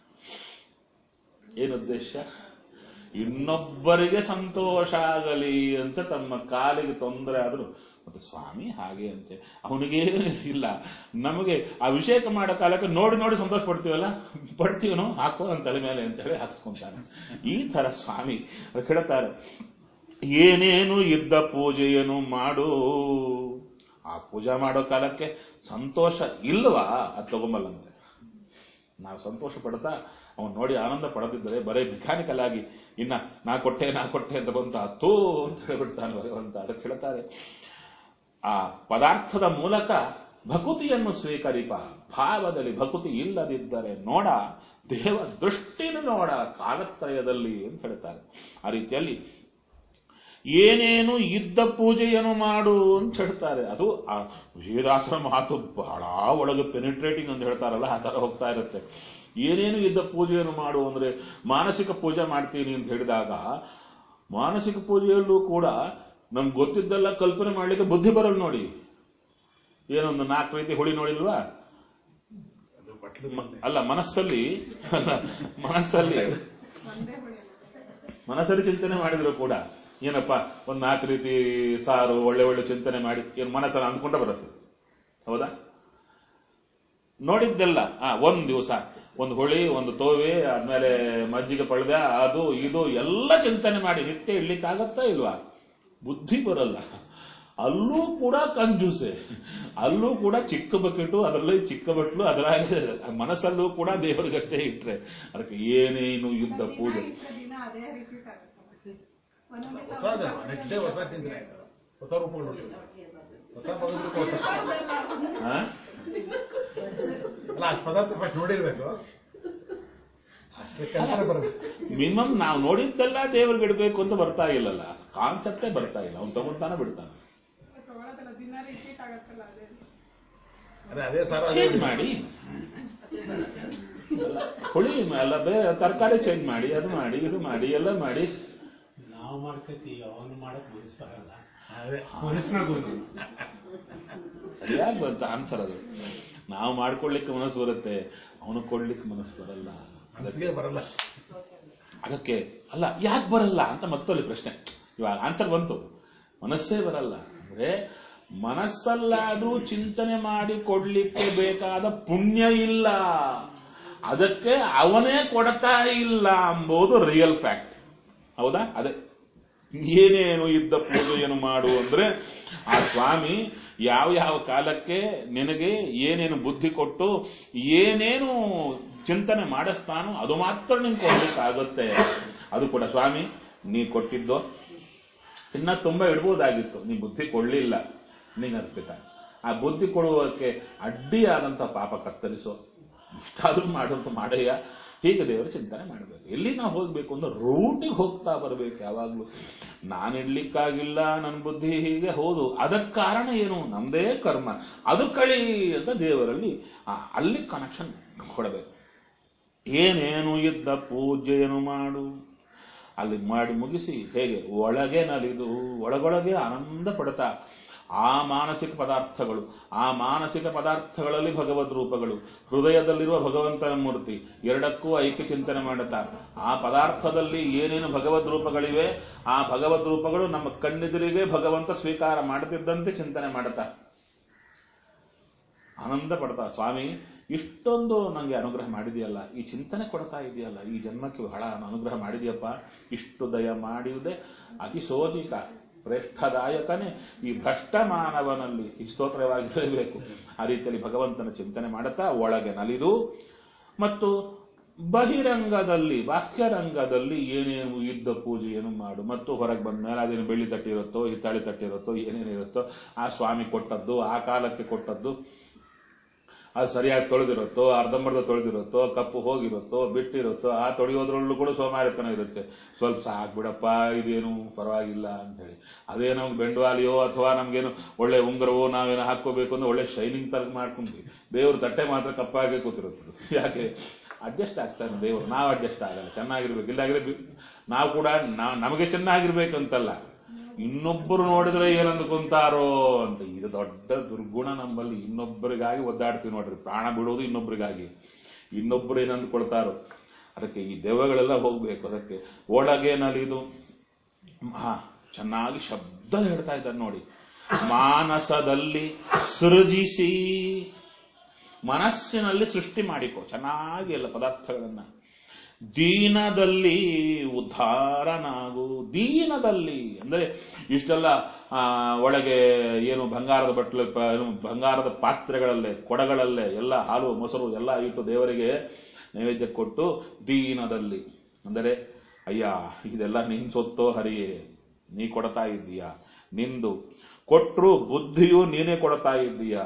[SPEAKER 1] ಏನು ಉದ್ದೇಶ ಇನ್ನೊಬ್ಬರಿಗೆ ಸಂತೋಷ ಆಗಲಿ ಅಂತ ತಮ್ಮ ಕಾಲಿಗೆ ತೊಂದರೆ ಆದ್ರು ಮತ್ತೆ ಸ್ವಾಮಿ ಹಾಗೆ ಅಂತೆ ಅವನಿಗೆ ಇಲ್ಲ ನಮಗೆ ಅಭಿಷೇಕ ಮಾಡೋ ಕಾಲಕ್ಕೆ ನೋಡಿ ನೋಡಿ ಸಂತೋಷ ಪಡ್ತೀವಲ್ಲ ಪಡ್ತೀವನು ಹಾಕೋ ನನ್ನ ತಲೆ ಮೇಲೆ ಅಂತ ಹೇಳಿ ಹಾಕ್ಸ್ಕೊಂತಾನೆ ಈ ತರ ಸ್ವಾಮಿ ಅವ್ರು ಹೇಳ್ತಾರೆ ಏನೇನು ಇದ್ದ ಪೂಜೆಯನ್ನು ಮಾಡು ಆ ಪೂಜಾ ಮಾಡೋ ಕಾಲಕ್ಕೆ ಸಂತೋಷ ಇಲ್ವಾ ಅದು ತಗೊಂಬಲ್ಲಂತೆ ನಾವು ಸಂತೋಷ ಪಡ್ತಾ ಅವನು ನೋಡಿ ಆನಂದ ಪಡೆದಿದ್ದರೆ ಬರೇ ಮೆಕ್ಯಾನಿಕಲ್ ಆಗಿ ಇನ್ನ ನಾ ಕೊಟ್ಟೆ ನಾ ಕೊಟ್ಟೆ ಅಂತ ಬಂತ ತೂ ಅಂತ ಹೇಳ್ಬಿಡ್ತಾನೆ ಭಗವಂತ ಅದಕ್ಕೆ ಹೇಳ್ತಾರೆ ಆ ಪದಾರ್ಥದ ಮೂಲಕ ಭಕುತಿಯನ್ನು ಸ್ವೀಕರಿಪ ಭಾವದಲ್ಲಿ ಭಕುತಿ ಇಲ್ಲದಿದ್ದರೆ ನೋಡ ದೇವ ದೃಷ್ಟಿನ ನೋಡ ಕಾಲತ್ರಯದಲ್ಲಿ ಅಂತ ಹೇಳ್ತಾರೆ ಆ ರೀತಿಯಲ್ಲಿ ಏನೇನು ಇದ್ದ ಪೂಜೆಯನ್ನು ಮಾಡು ಅಂತ ಹೇಳ್ತಾರೆ ಅದು ಆ ವೇದಾಸನ ಮಾತು ಬಹಳ ಒಳಗೆ ಪೆನಿಟ್ರೇಟಿಂಗ್ ಅಂತ ಹೇಳ್ತಾರಲ್ಲ ಆ ತರ ಹೋಗ್ತಾ ಇರುತ್ತೆ ಏನೇನು ಇದ್ದ ಪೂಜೆಯನ್ನು ಮಾಡು ಅಂದ್ರೆ ಮಾನಸಿಕ ಪೂಜೆ ಮಾಡ್ತೀನಿ ಅಂತ ಹೇಳಿದಾಗ ಮಾನಸಿಕ ಪೂಜೆಯಲ್ಲೂ ಕೂಡ ನಮ್ಗೆ ಗೊತ್ತಿದ್ದೆಲ್ಲ ಕಲ್ಪನೆ ಮಾಡ್ಲಿಕ್ಕೆ ಬುದ್ಧಿ ಬರಲ್ಲ ನೋಡಿ ಏನೊಂದು ನಾಲ್ಕು ರೀತಿ ಹುಳಿ ನೋಡಿಲ್ವಾ
[SPEAKER 2] ಅದು ಬಟ್ಲು
[SPEAKER 1] ಅಲ್ಲ ಮನಸ್ಸಲ್ಲಿ ಅಲ್ಲ, ಮನಸ್ಸಲ್ಲಿ ಮನಸ್ಸಲ್ಲಿ ಚಿಂತನೆ ಮಾಡಿದ್ರು ಕೂಡ ಏನಪ್ಪ ಒಂದ್ ನಾಲ್ಕು ರೀತಿ ಸಾರು ಒಳ್ಳೆ ಒಳ್ಳೆ ಚಿಂತನೆ ಮಾಡಿ ಏನ್ ಮನಸ್ಸಲ್ಲಿ ಅಂದ್ಕೊಂಡ ಬರುತ್ತೆ ಹೌದಾ ನೋಡಿದ್ದೆಲ್ಲ ಆ ಒಂದ್ ದಿವಸ ಒಂದು ಹುಳಿ ಒಂದು ತೋವೆ ಆದ್ಮೇಲೆ ಮಜ್ಜಿಗೆ ಪಳ್ದ ಅದು ಇದು ಎಲ್ಲ ಚಿಂತನೆ ಮಾಡಿ ನಿತ್ಯ ಇಡ್ಲಿಕ್ಕಾಗತ್ತಾ ಇಲ್ವಾ ಬುದ್ಧಿ ಬರಲ್ಲ ಅಲ್ಲೂ ಕೂಡ ಕಂಜೂಸೆ ಅಲ್ಲೂ ಕೂಡ ಚಿಕ್ಕ ಬಕೆಟು ಅದರಲ್ಲಿ ಚಿಕ್ಕ ಬಟ್ಲು ಅದರಾಗೆ ಮನಸ್ಸಲ್ಲೂ ಕೂಡ ದೇವರಿಗಷ್ಟೇ ಇಟ್ರೆ ಅದಕ್ಕೆ ಏನೇನು ಯುದ್ಧ ಪೂಜೆ
[SPEAKER 3] ದಿನ ಅದೇ ರಿಪೀಟ್ ಆಗುತ್ತೆ ಒಂದೊಂದ್ ದಿವ್ಸ
[SPEAKER 2] ಹೊಸದ ನೆಕ್ಸ್ಟ್ ಡೇ ಹೊಸ ಚಿಂತನೆ ಆಯ್ತದ ಹೊಸ ರೂಪಗಳು ನೋಡ್ತೀವಿ ಹೊಸ ಪದಾರ್ಥ ಕೊಡ್ತಾರೆ.
[SPEAKER 1] ಆ?
[SPEAKER 2] ಅಲ್ಲ ಅಷ್ಟು ಪದಾರ್ಥ ಫಸ್ಟ್ ನೋಡಿರ್ಬೇಕು ಅಷ್ಟೇ ಕಲ್ಪನೆ ಬರಬೇಕು
[SPEAKER 1] ಮಿನಿಮಮ್ ನಾವು ನೋಡಿದ್ದೆಲ್ಲ ದೇವ್ರಿಗೆ ಇಡಬೇಕು ಅಂತ ಬರ್ತಾ ಇಲ್ಲಲ್ಲ ಕಾನ್ಸೆಪ್ಟೇ ಬರ್ತಾ ಇಲ್ಲ ಅವ್ನು ತಗೊಂತಾನೆ ಬಿಡ್ತಾನೆ
[SPEAKER 3] ತಗೊಳ್ಳೋದಲ್ಲ ದಿನ ರಿಪೀಟ್ ಆಗತ್ತಲ್ಲ ಅದೇ
[SPEAKER 2] ಅದೇ ಅದೇ ಸಾರ ಅದೇ
[SPEAKER 1] ಚೇಂಜ್ ಮಾಡಿ ಅಲ್ಲ, ಹುಳಿ ಅಲ್ಲ ಬೇರೆ ತರಕಾರಿ ಚೇಂಜ್ ಮಾಡಿ ಅದು ಮಾಡಿ ಇದು ಮಾಡಿ ಎಲ್ಲ ಮಾಡಿ
[SPEAKER 4] ನಾವು ಮಾಡ್ಕತೀವಿ ಅವನು ಮಾಡಕ್ ಮನಸ್ಸು ಬರಲ್ಲ
[SPEAKER 2] ಅದೇ
[SPEAKER 4] ಮನಸ್ಸಿನಾಗೂ
[SPEAKER 1] ಸರಿಯಾಗಿ ಬಂತ ಆನ್ಸರ್ ಅದು ನಾವು ಮಾಡ್ಕೊಳ್ಳಿಕ್ಕೆ ಮನಸ್ಸು ಬರುತ್ತೆ ಅವನು ಕೊಡ್ಲಿಕ್ಕೆ ಮನಸ್ಸು ಬರಲ್ಲ
[SPEAKER 2] ಮನಸ್ಸಿಗೆ ಬರಲ್ಲ
[SPEAKER 1] ಅದಕ್ಕೆ ಅಲ್ಲ ಯಾಕೆ ಬರಲ್ಲ ಅಂತ ಮತ್ತೊಂದು ಪ್ರಶ್ನೆ ಇವಾಗ ಆನ್ಸರ್ ಬಂತು ಮನಸ್ಸೇ ಬರಲ್ಲ ಅಂದ್ರೆ ಮನಸ್ಸಲ್ಲಾದ್ರೂ ಚಿಂತನೆ ಮಾಡಿ ಕೊಡ್ಲಿಕ್ಕೆ ಬೇಕಾದ ಪುಣ್ಯ ಇಲ್ಲ ಅದಕ್ಕೆ ಅವನೇ ಕೊಡ್ತಾ ಇಲ್ಲ ಎಂಬುದು ರಿಯಲ್ ಫ್ಯಾಕ್ಟ್ ಹೌದಾ ಅದೇ ಏನೇನು ಇದ್ದ ಪೂಜೆಯನ್ನು ಮಾಡು ಅಂದ್ರೆ ಆ ಸ್ವಾಮಿ ಯಾವ ಯಾವ ಕಾಲಕ್ಕೆ ನಿನಗೆ ಏನೇನು ಬುದ್ಧಿ ಕೊಟ್ಟು ಏನೇನು ಚಿಂತನೆ ಮಾಡಿಸ್ತಾನೋ ಅದು ಮಾತ್ರ ನಿನ್ ಕೊಡ್ಲಿಕ್ಕಾಗುತ್ತೆ ಅದು ಕೂಡ ಸ್ವಾಮಿ ನೀ ಕೊಟ್ಟಿದ್ದೋ ಇನ್ನ ತುಂಬಾ ಇಡ್ಬೋದಾಗಿತ್ತು ನೀ ಬುದ್ಧಿ ಕೊಡ್ಲಿಲ್ಲ ನೀನ್ ಅರ್ಪಿತ ಆ ಬುದ್ಧಿ ಕೊಡುವಕ್ಕೆ ಅಡ್ಡಿಯಾದಂತ ಪಾಪ ಕತ್ತರಿಸೋ ಇಷ್ಟಾದ್ರೂ ಮಾಡುವಂತ ಮಾಡಯ್ಯ ಹೀಗೆ ದೇವರ ಚಿಂತನೆ ಮಾಡಬೇಕು ಎಲ್ಲಿ ನಾವು ಹೋಗ್ಬೇಕು ಅಂದ್ರೆ ರೂಟಿಗೆ ಹೋಗ್ತಾ ಬರಬೇಕು ಯಾವಾಗ್ಲೂ ನಾನು ಇಡ್ಲಿಕ್ಕಾಗಿಲ್ಲ ನನ್ನ ಬುದ್ಧಿ ಹೀಗೆ ಹೌದು ಅದಕ್ಕೆ ಕಾರಣ ಏನು ನಮ್ದೇ ಕರ್ಮ ಅದು ಕಳಿ ಅಂತ ದೇವರಲ್ಲಿ ಆ, ಅಲ್ಲಿ ಕನೆಕ್ಷನ್ ಕೊಡಬೇಕು ಏನೇನು ಇದ್ದ ಪೂಜೆಯನ್ನು ಮಾಡು ಅಲ್ಲಿ ಮಾಡಿ ಮುಗಿಸಿ ಹೇಗೆ ಒಳಗೆ ನಲಿದು ಒಳಗೊಳಗೆ ಆನಂದ ಪಡ್ತಾ ಆ ಮಾನಸಿಕ ಪದಾರ್ಥಗಳು ಆ ಮಾನಸಿಕ ಪದಾರ್ಥಗಳಲ್ಲಿ ಭಗವದ್ ರೂಪಗಳು ಹೃದಯದಲ್ಲಿರುವ ಭಗವಂತನ ಮೂರ್ತಿ ಎರಡಕ್ಕೂ ಐಕ್ಯ ಚಿಂತನೆ ಮಾಡುತ್ತಾ ಆ ಪದಾರ್ಥದಲ್ಲಿ ಏನೇನು ಭಗವದ್ ರೂಪಗಳಿವೆ ಆ ಭಗವದ್ ರೂಪಗಳು ನಮ್ಮ ಕಣ್ಣೆದುರಿಗೆ ಭಗವಂತ ಸ್ವೀಕಾರ ಮಾಡುತ್ತಿದ್ದಂತೆ ಚಿಂತನೆ ಮಾಡುತ್ತಾ ಆನಂದ ಪಡ್ತಾ ಸ್ವಾಮಿ ಇಷ್ಟೊಂದು ನನಗೆ ಅನುಗ್ರಹ ಮಾಡಿದೆಯಲ್ಲ ಈ ಚಿಂತನೆ ಕೊಡ್ತಾ ಇದೆಯಲ್ಲ ಈ ಜನ್ಮಕ್ಕೆ ಬಹಳ ಅನುಗ್ರಹ ಮಾಡಿದೆಯಪ್ಪ ಇಷ್ಟು ದಯ ಮಾಡಿಯುವುದೇ ಅತಿ ಸೋಜಿಕ ಶ್ರೇಷ್ಠದಾಯಕನೇ ಈ ಭ್ರಷ್ಟ ಮಾನವನಲ್ಲಿ ಈ ಸ್ತೋತ್ರವಾಗಿರಬೇಕು ಆ ರೀತಿಯಲ್ಲಿ ಭಗವಂತನ ಚಿಂತನೆ ಮಾಡುತ್ತಾ ಒಳಗೆ ನಲಿದು ಮತ್ತು ಬಹಿರಂಗದಲ್ಲಿ ಬಾಹ್ಯರಂಗದಲ್ಲಿ ಏನೇನು ಯುದ್ಧ ಪೂಜೆಯನ್ನು ಮಾಡು ಮತ್ತು ಹೊರಗೆ ಬಂದ ಮೇಲೆ ಅದೇನು ಬೆಳ್ಳಿ ತಟ್ಟಿರುತ್ತೋ ಹಿತ್ತಾಳಿ ತಟ್ಟಿರುತ್ತೋ ಏನೇನಿರುತ್ತೋ ಆ ಸ್ವಾಮಿ ಕೊಟ್ಟದ್ದು ಆ ಕಾಲಕ್ಕೆ ಕೊಟ್ಟದ್ದು ಅದು ಸರಿಯಾಗಿ ತೊಳೆದಿರುತ್ತೋ ಅರ್ಧಂಬರ್ಧ ತೊಳೆದಿರುತ್ತೋ ಕಪ್ಪು ಹೋಗಿರುತ್ತೋ ಬಿಟ್ಟಿರುತ್ತೋ ಆ ತೊಳೆಯೋದ್ರಲ್ಲೂ ಕೂಡ ಸೋಮಾರಿತನ ಇರುತ್ತೆ ಸ್ವಲ್ಪ ಸಾಕು ಬಿಡಪ್ಪ ಇದೇನು ಪರವಾಗಿಲ್ಲ ಅಂತ ಹೇಳಿ ಅದೇ ನಮ್ಗೆ ಬೆಂಡವಾಲಿಯೋ ಅಥವಾ ನಮ್ಗೇನು ಒಳ್ಳೆ ಉಂಗುರವೋ ನಾವೇನೋ ಹಾಕೋಬೇಕು ಅಂದ್ರೆ ಒಳ್ಳೆ ಶೈನಿಂಗ್ ತರ ಮಾಡ್ಕೊಂಡ್ವಿ ದೇವ್ರ ತಟ್ಟೆ ಮಾತ್ರ ಕಪ್ಪಾಗಿ ಕೂತಿರುತ್ತದೆ ಯಾಕೆ ಅಡ್ಜಸ್ಟ್ ಆಗ್ತಾನೆ ದೇವರು ನಾವು ಅಡ್ಜಸ್ಟ್ ಆಗಲ್ಲ ಚೆನ್ನಾಗಿರ್ಬೇಕು ಇಲ್ಲಾಗಿದ್ರೆ ಬಿ- ನಾವು ಕೂಡ ನಾ- ನಮಗೆ ಚೆನ್ನಾಗಿರ್ಬೇಕಂತಲ್ಲ ಇನ್ನೊಬ್ಬರು ನೋಡಿದ್ರೆ ಏನಂದ್ಕೊಂತಾರೋ ಅಂತ ಇದು ದೊಡ್ಡ ದುರ್ಗುಣ ನಮ್ಮಲ್ಲಿ ಇನ್ನೊಬ್ಬರಿಗಾಗಿ ಒದ್ದಾಡ್ತೀವಿ ನೋಡ್ರಿ ಪ್ರಾಣ ಬಿಡೋದು ಇನ್ನೊಬ್ಬರಿಗಾಗಿ ಇನ್ನೊಬ್ಬರು ಏನಂದ್ಕೊಳ್ತಾರೋ ಅದಕ್ಕೆ ಈ ದೆವ್ವಗಳೆಲ್ಲ ಹೋಗ್ಬೇಕು ಅದಕ್ಕೆ ಒಳಗೆ ನಲಿದು ಹಾ ಚೆನ್ನಾಗಿ ಶಬ್ದ ಹೇಳ್ತಾ ಇದ್ದಾರೆ ನೋಡಿ ಮಾನಸದಲ್ಲಿ ಸೃಜಿಸಿ ಮನಸ್ಸಿನಲ್ಲಿ ಸೃಷ್ಟಿ ಮಾಡಿಕೊ ಚೆನ್ನಾಗಿ ಎಲ್ಲ ಪದಾರ್ಥಗಳನ್ನ ದೀನದಲ್ಲಿ ಉದ್ಧಾರನಾಗು ದೀನದಲ್ಲಿ ಅಂದ್ರೆ ಇಷ್ಟೆಲ್ಲ ಆ, ಒಳಗೆ ಏನು ಬಂಗಾರದ ಬಟ್ಲು ಪ- ಏನು ಬಂಗಾರದ ಪಾತ್ರೆಗಳಲ್ಲೇ ಕೊಡಗಳಲ್ಲೇ ಎಲ್ಲ ಹಾಲು ಮೊಸರು ಎಲ್ಲ ಇಟ್ಟು ದೇವರಿಗೆ ನೈವೇದ್ಯ ಕೊಟ್ಟು ದೀನದಲ್ಲಿ ಅಂದರೆ ಅಯ್ಯ ಇದೆಲ್ಲ ನಿನ್ ಸೊತ್ತೋ ಹರಿಯೇ ನೀ ಕೊಡ್ತಾ ಇದ್ದೀಯ ನಿಂದು ಕೊಟ್ರು ಬುದ್ಧಿಯು ನೀನೇ ಕೊಡ್ತಾ ಇದ್ದೀಯ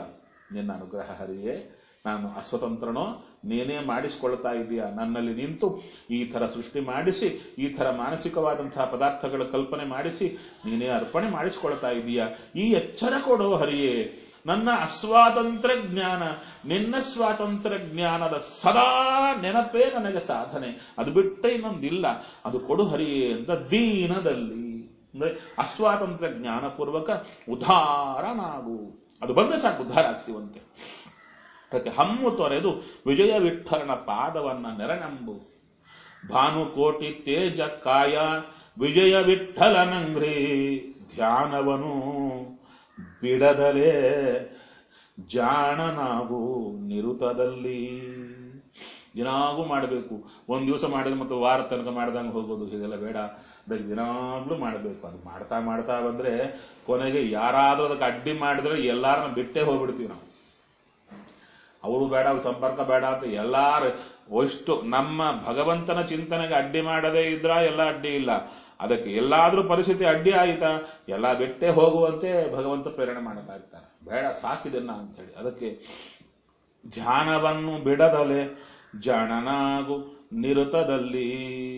[SPEAKER 1] ನಿನ್ನ ಅನುಗ್ರಹ ಹರಿಯೇ ನಾನು ಅಸ್ವತಂತ್ರನೋ ನೀನೇ ಮಾಡಿಸಿಕೊಳ್ತಾ ಇದೀಯಾ ನನ್ನಲ್ಲಿ ನಿಂತು ಈ ತರ ಸೃಷ್ಟಿ ಮಾಡಿಸಿ ಈ ತರ ಮಾನಸಿಕವಾದಂತಹ ಪದಾರ್ಥಗಳ ಕಲ್ಪನೆ ಮಾಡಿಸಿ ನೀನೇ ಅರ್ಪಣೆ ಮಾಡಿಸಿಕೊಳ್ತಾ ಇದೀಯಾ ಈ ಎಚ್ಚರ ಕೊಡೋ ಹರಿಯೇ ನನ್ನ ಅಸ್ವಾತಂತ್ರ್ಯ ಜ್ಞಾನ ನಿನ್ನ ಸ್ವಾತಂತ್ರ್ಯ ಜ್ಞಾನದ ಸದಾ ನೆನಪೇ ನನಗೆ ಸಾಧನೆ ಅದು ಬಿಟ್ಟರೆ ಇನ್ನೊಂದಿಲ್ಲ ಅದು ಕೊಡು ಹರಿಯೇ ಅಂತ ದೀನದಲ್ಲಿ ಅಂದ್ರೆ ಅಸ್ವಾತಂತ್ರ್ಯ ಜ್ಞಾನಪೂರ್ವಕ ಉದ್ಧಾರನಾಗು ಅದು ಬಂದ್ರೆ ಸಾಕು ಉದ್ಧಾರ ಆಗ್ತೀವಂತೆ ಅದಕ್ಕೆ ಹಮ್ಮು ತೊರೆದು ವಿಜಯ ವಿಠಲನ ಪಾದವನ್ನ ನೆರನಂಬು ಭಾನುಕೋಟಿ ತೇಜ ಕಾಯ ವಿಜಯ ವಿಠಲನಂಗ್ರಿ ಧ್ಯಾನವನು ಬಿಡದಲೇ ಜಾಣ ನಾವು ನಿರುತದಲ್ಲಿ ದಿನಾಗೂ ಮಾಡಬೇಕು ಒಂದ್ ದಿವಸ ಮಾಡಿದ್ರೆ ಮತ್ತೆ ವಾರ ತನಕ ಮಾಡ್ದಂಗೆ ಹೋಗೋದು ಹೀಗೆಲ್ಲ ಬೇಡ ಅದಕ್ಕೆ ದಿನಾಗ್ಲೂ ಮಾಡಬೇಕು ಅದು ಮಾಡ್ತಾ ಮಾಡ್ತಾ ಬಂದ್ರೆ ಕೊನೆಗೆ ಯಾರಾದ್ರೂ ಅದಕ್ಕೆ ಅಡ್ಡಿ ಮಾಡಿದ್ರೆ ಎಲ್ಲಾರನ್ನ ಬಿಟ್ಟೇ ಹೋಗ್ಬಿಡ್ತೀವಿ ನಾವು ಅವರು ಬೇಡ ಅವ್ರ ಸಂಪರ್ಕ ಬೇಡ ಅಂತ ಎಲ್ಲಾರು ಅಷ್ಟು ನಮ್ಮ ಭಗವಂತನ ಚಿಂತನೆಗೆ ಅಡ್ಡಿ ಮಾಡದೇ ಇದ್ರ ಎಲ್ಲ ಅಡ್ಡಿ ಇಲ್ಲ ಅದಕ್ಕೆ ಎಲ್ಲಾದ್ರೂ ಪರಿಸ್ಥಿತಿ ಅಡ್ಡಿ ಆಯಿತಾ ಎಲ್ಲ ಬಿಟ್ಟೇ ಹೋಗುವಂತೆ ಭಗವಂತ ಪ್ರೇರಣೆ ಮಾಡ್ತಾ ಇರ್ತಾನೆ ಬೇಡ ಸಾಕಿದೆನ್ನ ಅಂತ ಹೇಳಿ ಅದಕ್ಕೆ ಧ್ಯಾನವನ್ನು ಬಿಡದಲೆ ಜಾಣನಾಗು ನಿರುತದಲ್ಲಿ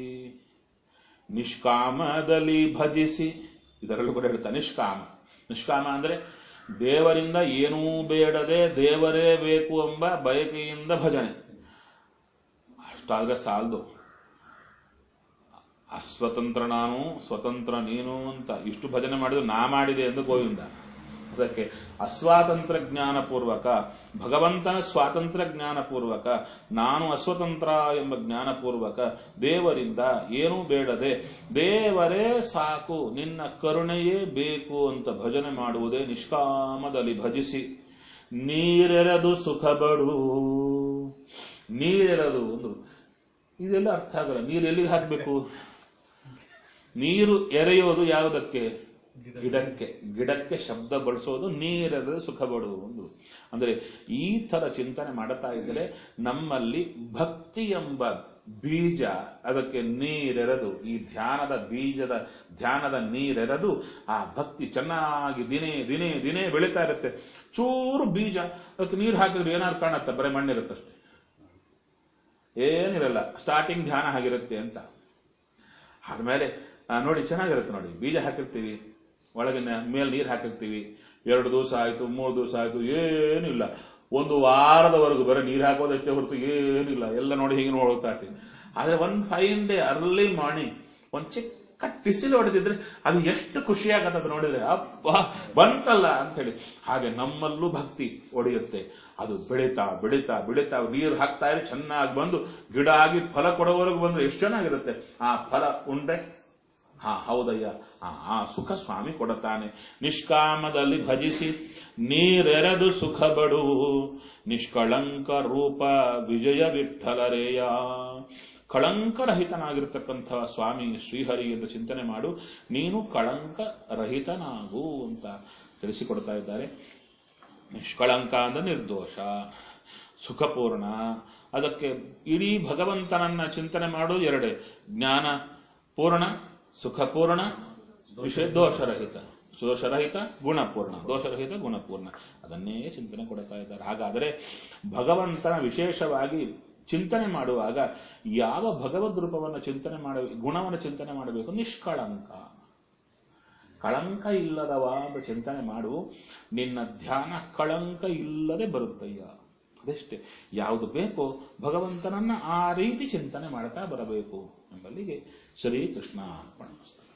[SPEAKER 1] ನಿಷ್ಕಾಮದಲ್ಲಿ ಭಜಿಸಿ ಇದರಲ್ಲೂ ಕೂಡ ಹೇಳ್ತಾ ನಿಷ್ಕಾಮ ನಿಷ್ಕಾಮ ಅಂದ್ರೆ ದೇವರಿಂದ ಏನೂ ಬೇಡದೆ ದೇವರೇ ಬೇಕು ಎಂಬ ಬಯಕೆಯಿಂದ ಭಜನೆ ಅಷ್ಟಾದ್ರೆ ಸಾಲದು ಅಸ್ವತಂತ್ರ ನಾನು ಸ್ವತಂತ್ರ ನೀನು ಅಂತ ಇಷ್ಟು ಭಜನೆ ಮಾಡಿದ್ರು ನಾ ಮಾಡಿದೆ ಎಂದು ಗೋವಿಂದ ಅದಕ್ಕೆ ಅಸ್ವಾತಂತ್ರ್ಯ ಜ್ಞಾನಪೂರ್ವಕ ಭಗವಂತನ ಸ್ವಾತಂತ್ರ್ಯ ಜ್ಞಾನಪೂರ್ವಕ ನಾನು ಅಸ್ವತಂತ್ರ ಎಂಬ ಜ್ಞಾನಪೂರ್ವಕ ದೇವರಿಂದ ಏನೂ ಬೇಡದೆ ದೇವರೇ ಸಾಕು ನಿನ್ನ ಕರುಣೆಯೇ ಬೇಕು ಅಂತ ಭಜನೆ ಮಾಡುವುದೇ ನಿಷ್ಕಾಮದಲ್ಲಿ ಭಜಿಸಿ ನೀರೆರೆದು ಸುಖ ಬಡು ನೀರೆರೆದು ಒಂದು ಇದೆಲ್ಲ ಅರ್ಥ ಆಗಲ್ಲ ನೀರು ಎಲ್ಲಿಗೆ ಹಾಕಬೇಕು ನೀರು ಎರೆಯೋದು ಯಾವುದಕ್ಕೆ ಗಿಡಕ್ಕೆ ಗಿಡಕ್ಕೆ ಶಬ್ದ ಬಳಸೋದು ನೀರೆರೆದು ಸುಖ ಬಡುವುದು ಒಂದು ಅಂದ್ರೆ ಈ ತರ ಚಿಂತನೆ ಮಾಡುತ್ತಾ ಇದ್ದರೆ ನಮ್ಮಲ್ಲಿ ಭಕ್ತಿ ಎಂಬ ಬೀಜ ಅದಕ್ಕೆ ನೀರೆರೆದು ಈ ಧ್ಯಾನದ ಬೀಜದ ಧ್ಯಾನದ ನೀರೆರೆದು ಆ ಭಕ್ತಿ ಚೆನ್ನಾಗಿ ದಿನೇ ದಿನೇ ದಿನೇ ಬೆಳೀತಾ ಇರುತ್ತೆ ಚೂರು ಬೀಜ ಅದಕ್ಕೆ ನೀರು ಹಾಕಿದ್ರೆ ಏನಾದ್ರು ಕಾಣತ್ತೆ ಬರೀ ಮಣ್ಣಿರುತ್ತಷ್ಟೇ ಏನಿರಲ್ಲ ಸ್ಟಾರ್ಟಿಂಗ್ ಧ್ಯಾನ ಆಗಿರುತ್ತೆ ಅಂತ ಆದ್ಮೇಲೆ ಆ, ನೋಡಿ ಚೆನ್ನಾಗಿರುತ್ತೆ ನೋಡಿ ಬೀಜ ಹಾಕಿರ್ತೀವಿ ಒಳಗಿನ ಮೇಲೆ ನೀರು ಹಾಕಿರ್ತೀವಿ ಎರಡು ದಿವಸ ಆಯ್ತು ಮೂರು ದಿವಸ ಆಯ್ತು ಏನಿಲ್ಲ ಒಂದು ವಾರದವರೆಗೂ ಬರೀ ನೀರು ಹಾಕೋದಷ್ಟೇ ಹೊರತು ಏನಿಲ್ಲ ಎಲ್ಲ ನೋಡಿ ಹೀಗೆ ನೋಡ್ತಾ ಇರ್ತೀವಿ ಆದ್ರೆ ಒಂದ್ ಫೈನ್ ಡೇ ಅರ್ಲಿ ಮಾರ್ನಿಂಗ್ ಒಂದ್ ಚಿಕ್ಕ ಟಿಸಿಲ್ ಹೊಡೆದಿದ್ರೆ ಅದು ಎಷ್ಟು ಖುಷಿಯಾಗತ್ತದ ನೋಡಿದ್ರೆ ಅಪ್ಪ ಬಂತಲ್ಲ ಅಂತ ಹೇಳಿ ಹಾಗೆ ನಮ್ಮಲ್ಲೂ ಭಕ್ತಿ ಒಡೆಯುತ್ತೆ ಅದು ಬೆಳೀತಾ ಬೆಳೀತಾ ಬೆಳೀತಾ ನೀರು ಹಾಕ್ತಾ ಇದ್ರೆ ಚೆನ್ನಾಗಿ ಬಂದು ಗಿಡ ಆಗಿ ಫಲ ಕೊಡೋವರೆಗೂ ಬಂದ್ರೆ ಎಷ್ಟು ಚೆನ್ನಾಗಿರುತ್ತೆ ಆ ಫಲ ಉಂಡೆ ಹಾ ಹೌದಯ್ಯ ಆ ಆ ಸುಖ ಸ್ವಾಮಿ ಕೊಡುತ್ತಾನೆ ನಿಷ್ಕಾಮದಲ್ಲಿ ಭಜಿಸಿ ನೀರೆರೆದು ಸುಖ ಬಡು ನಿಷ್ಕಳಂಕ ರೂಪ ವಿಜಯ ವಿಠಲರೇಯ ಕಳಂಕರಹಿತನಾಗಿರ್ತಕ್ಕಂಥ ಸ್ವಾಮಿ ಶ್ರೀಹರಿ ಎಂದು ಚಿಂತನೆ ಮಾಡು ನೀನು ಕಳಂಕ ರಹಿತನಾಗು ಅಂತ ತಿಳಿಸಿಕೊಡ್ತಾ ಇದ್ದಾರೆ ನಿಷ್ಕಳಂಕ ಅಂದ್ರೆ ನಿರ್ದೋಷ ಸುಖಪೂರ್ಣ ಅದಕ್ಕೆ ಇಡೀ ಭಗವಂತನನ್ನ ಚಿಂತನೆ ಮಾಡೋದು ಎರಡೇ ಜ್ಞಾನ ಪೂರ್ಣ ಸುಖಪೂರ್ಣ ವಿಷಯ ದೋಷರಹಿತ ದೋಷರಹಿತ ಗುಣಪೂರ್ಣ ದೋಷರಹಿತ ಗುಣಪೂರ್ಣ ಅದನ್ನೇ ಚಿಂತನೆ ಕೊಡ್ತಾ ಇದ್ದಾರೆ ಹಾಗಾದರೆ ಭಗವಂತನ ವಿಶೇಷವಾಗಿ ಚಿಂತನೆ ಮಾಡುವಾಗ ಯಾವ ಭಗವದ್ ರೂಪವನ್ನು ಚಿಂತನೆ ಮಾಡ ಗುಣವನ್ನು ಚಿಂತನೆ ಮಾಡಬೇಕು ನಿಷ್ಕಳಂಕ ಕಳಂಕ ಇಲ್ಲದವ ಅಂತ ಚಿಂತನೆ ಮಾಡು ನಿನ್ನ ಧ್ಯಾನ ಕಳಂಕ ಇಲ್ಲದೆ ಬರುತ್ತಯ್ಯ ಅದಷ್ಟೇ ಯಾವುದು ಬೇಕೋ ಭಗವಂತನನ್ನ ಆ ರೀತಿ ಚಿಂತನೆ ಮಾಡ್ತಾ ಬರಬೇಕು ಎಂಬಲ್ಲಿಗೆ ಶ್ರೀಕೃಷ್ಣ ಅರ್ಪಣ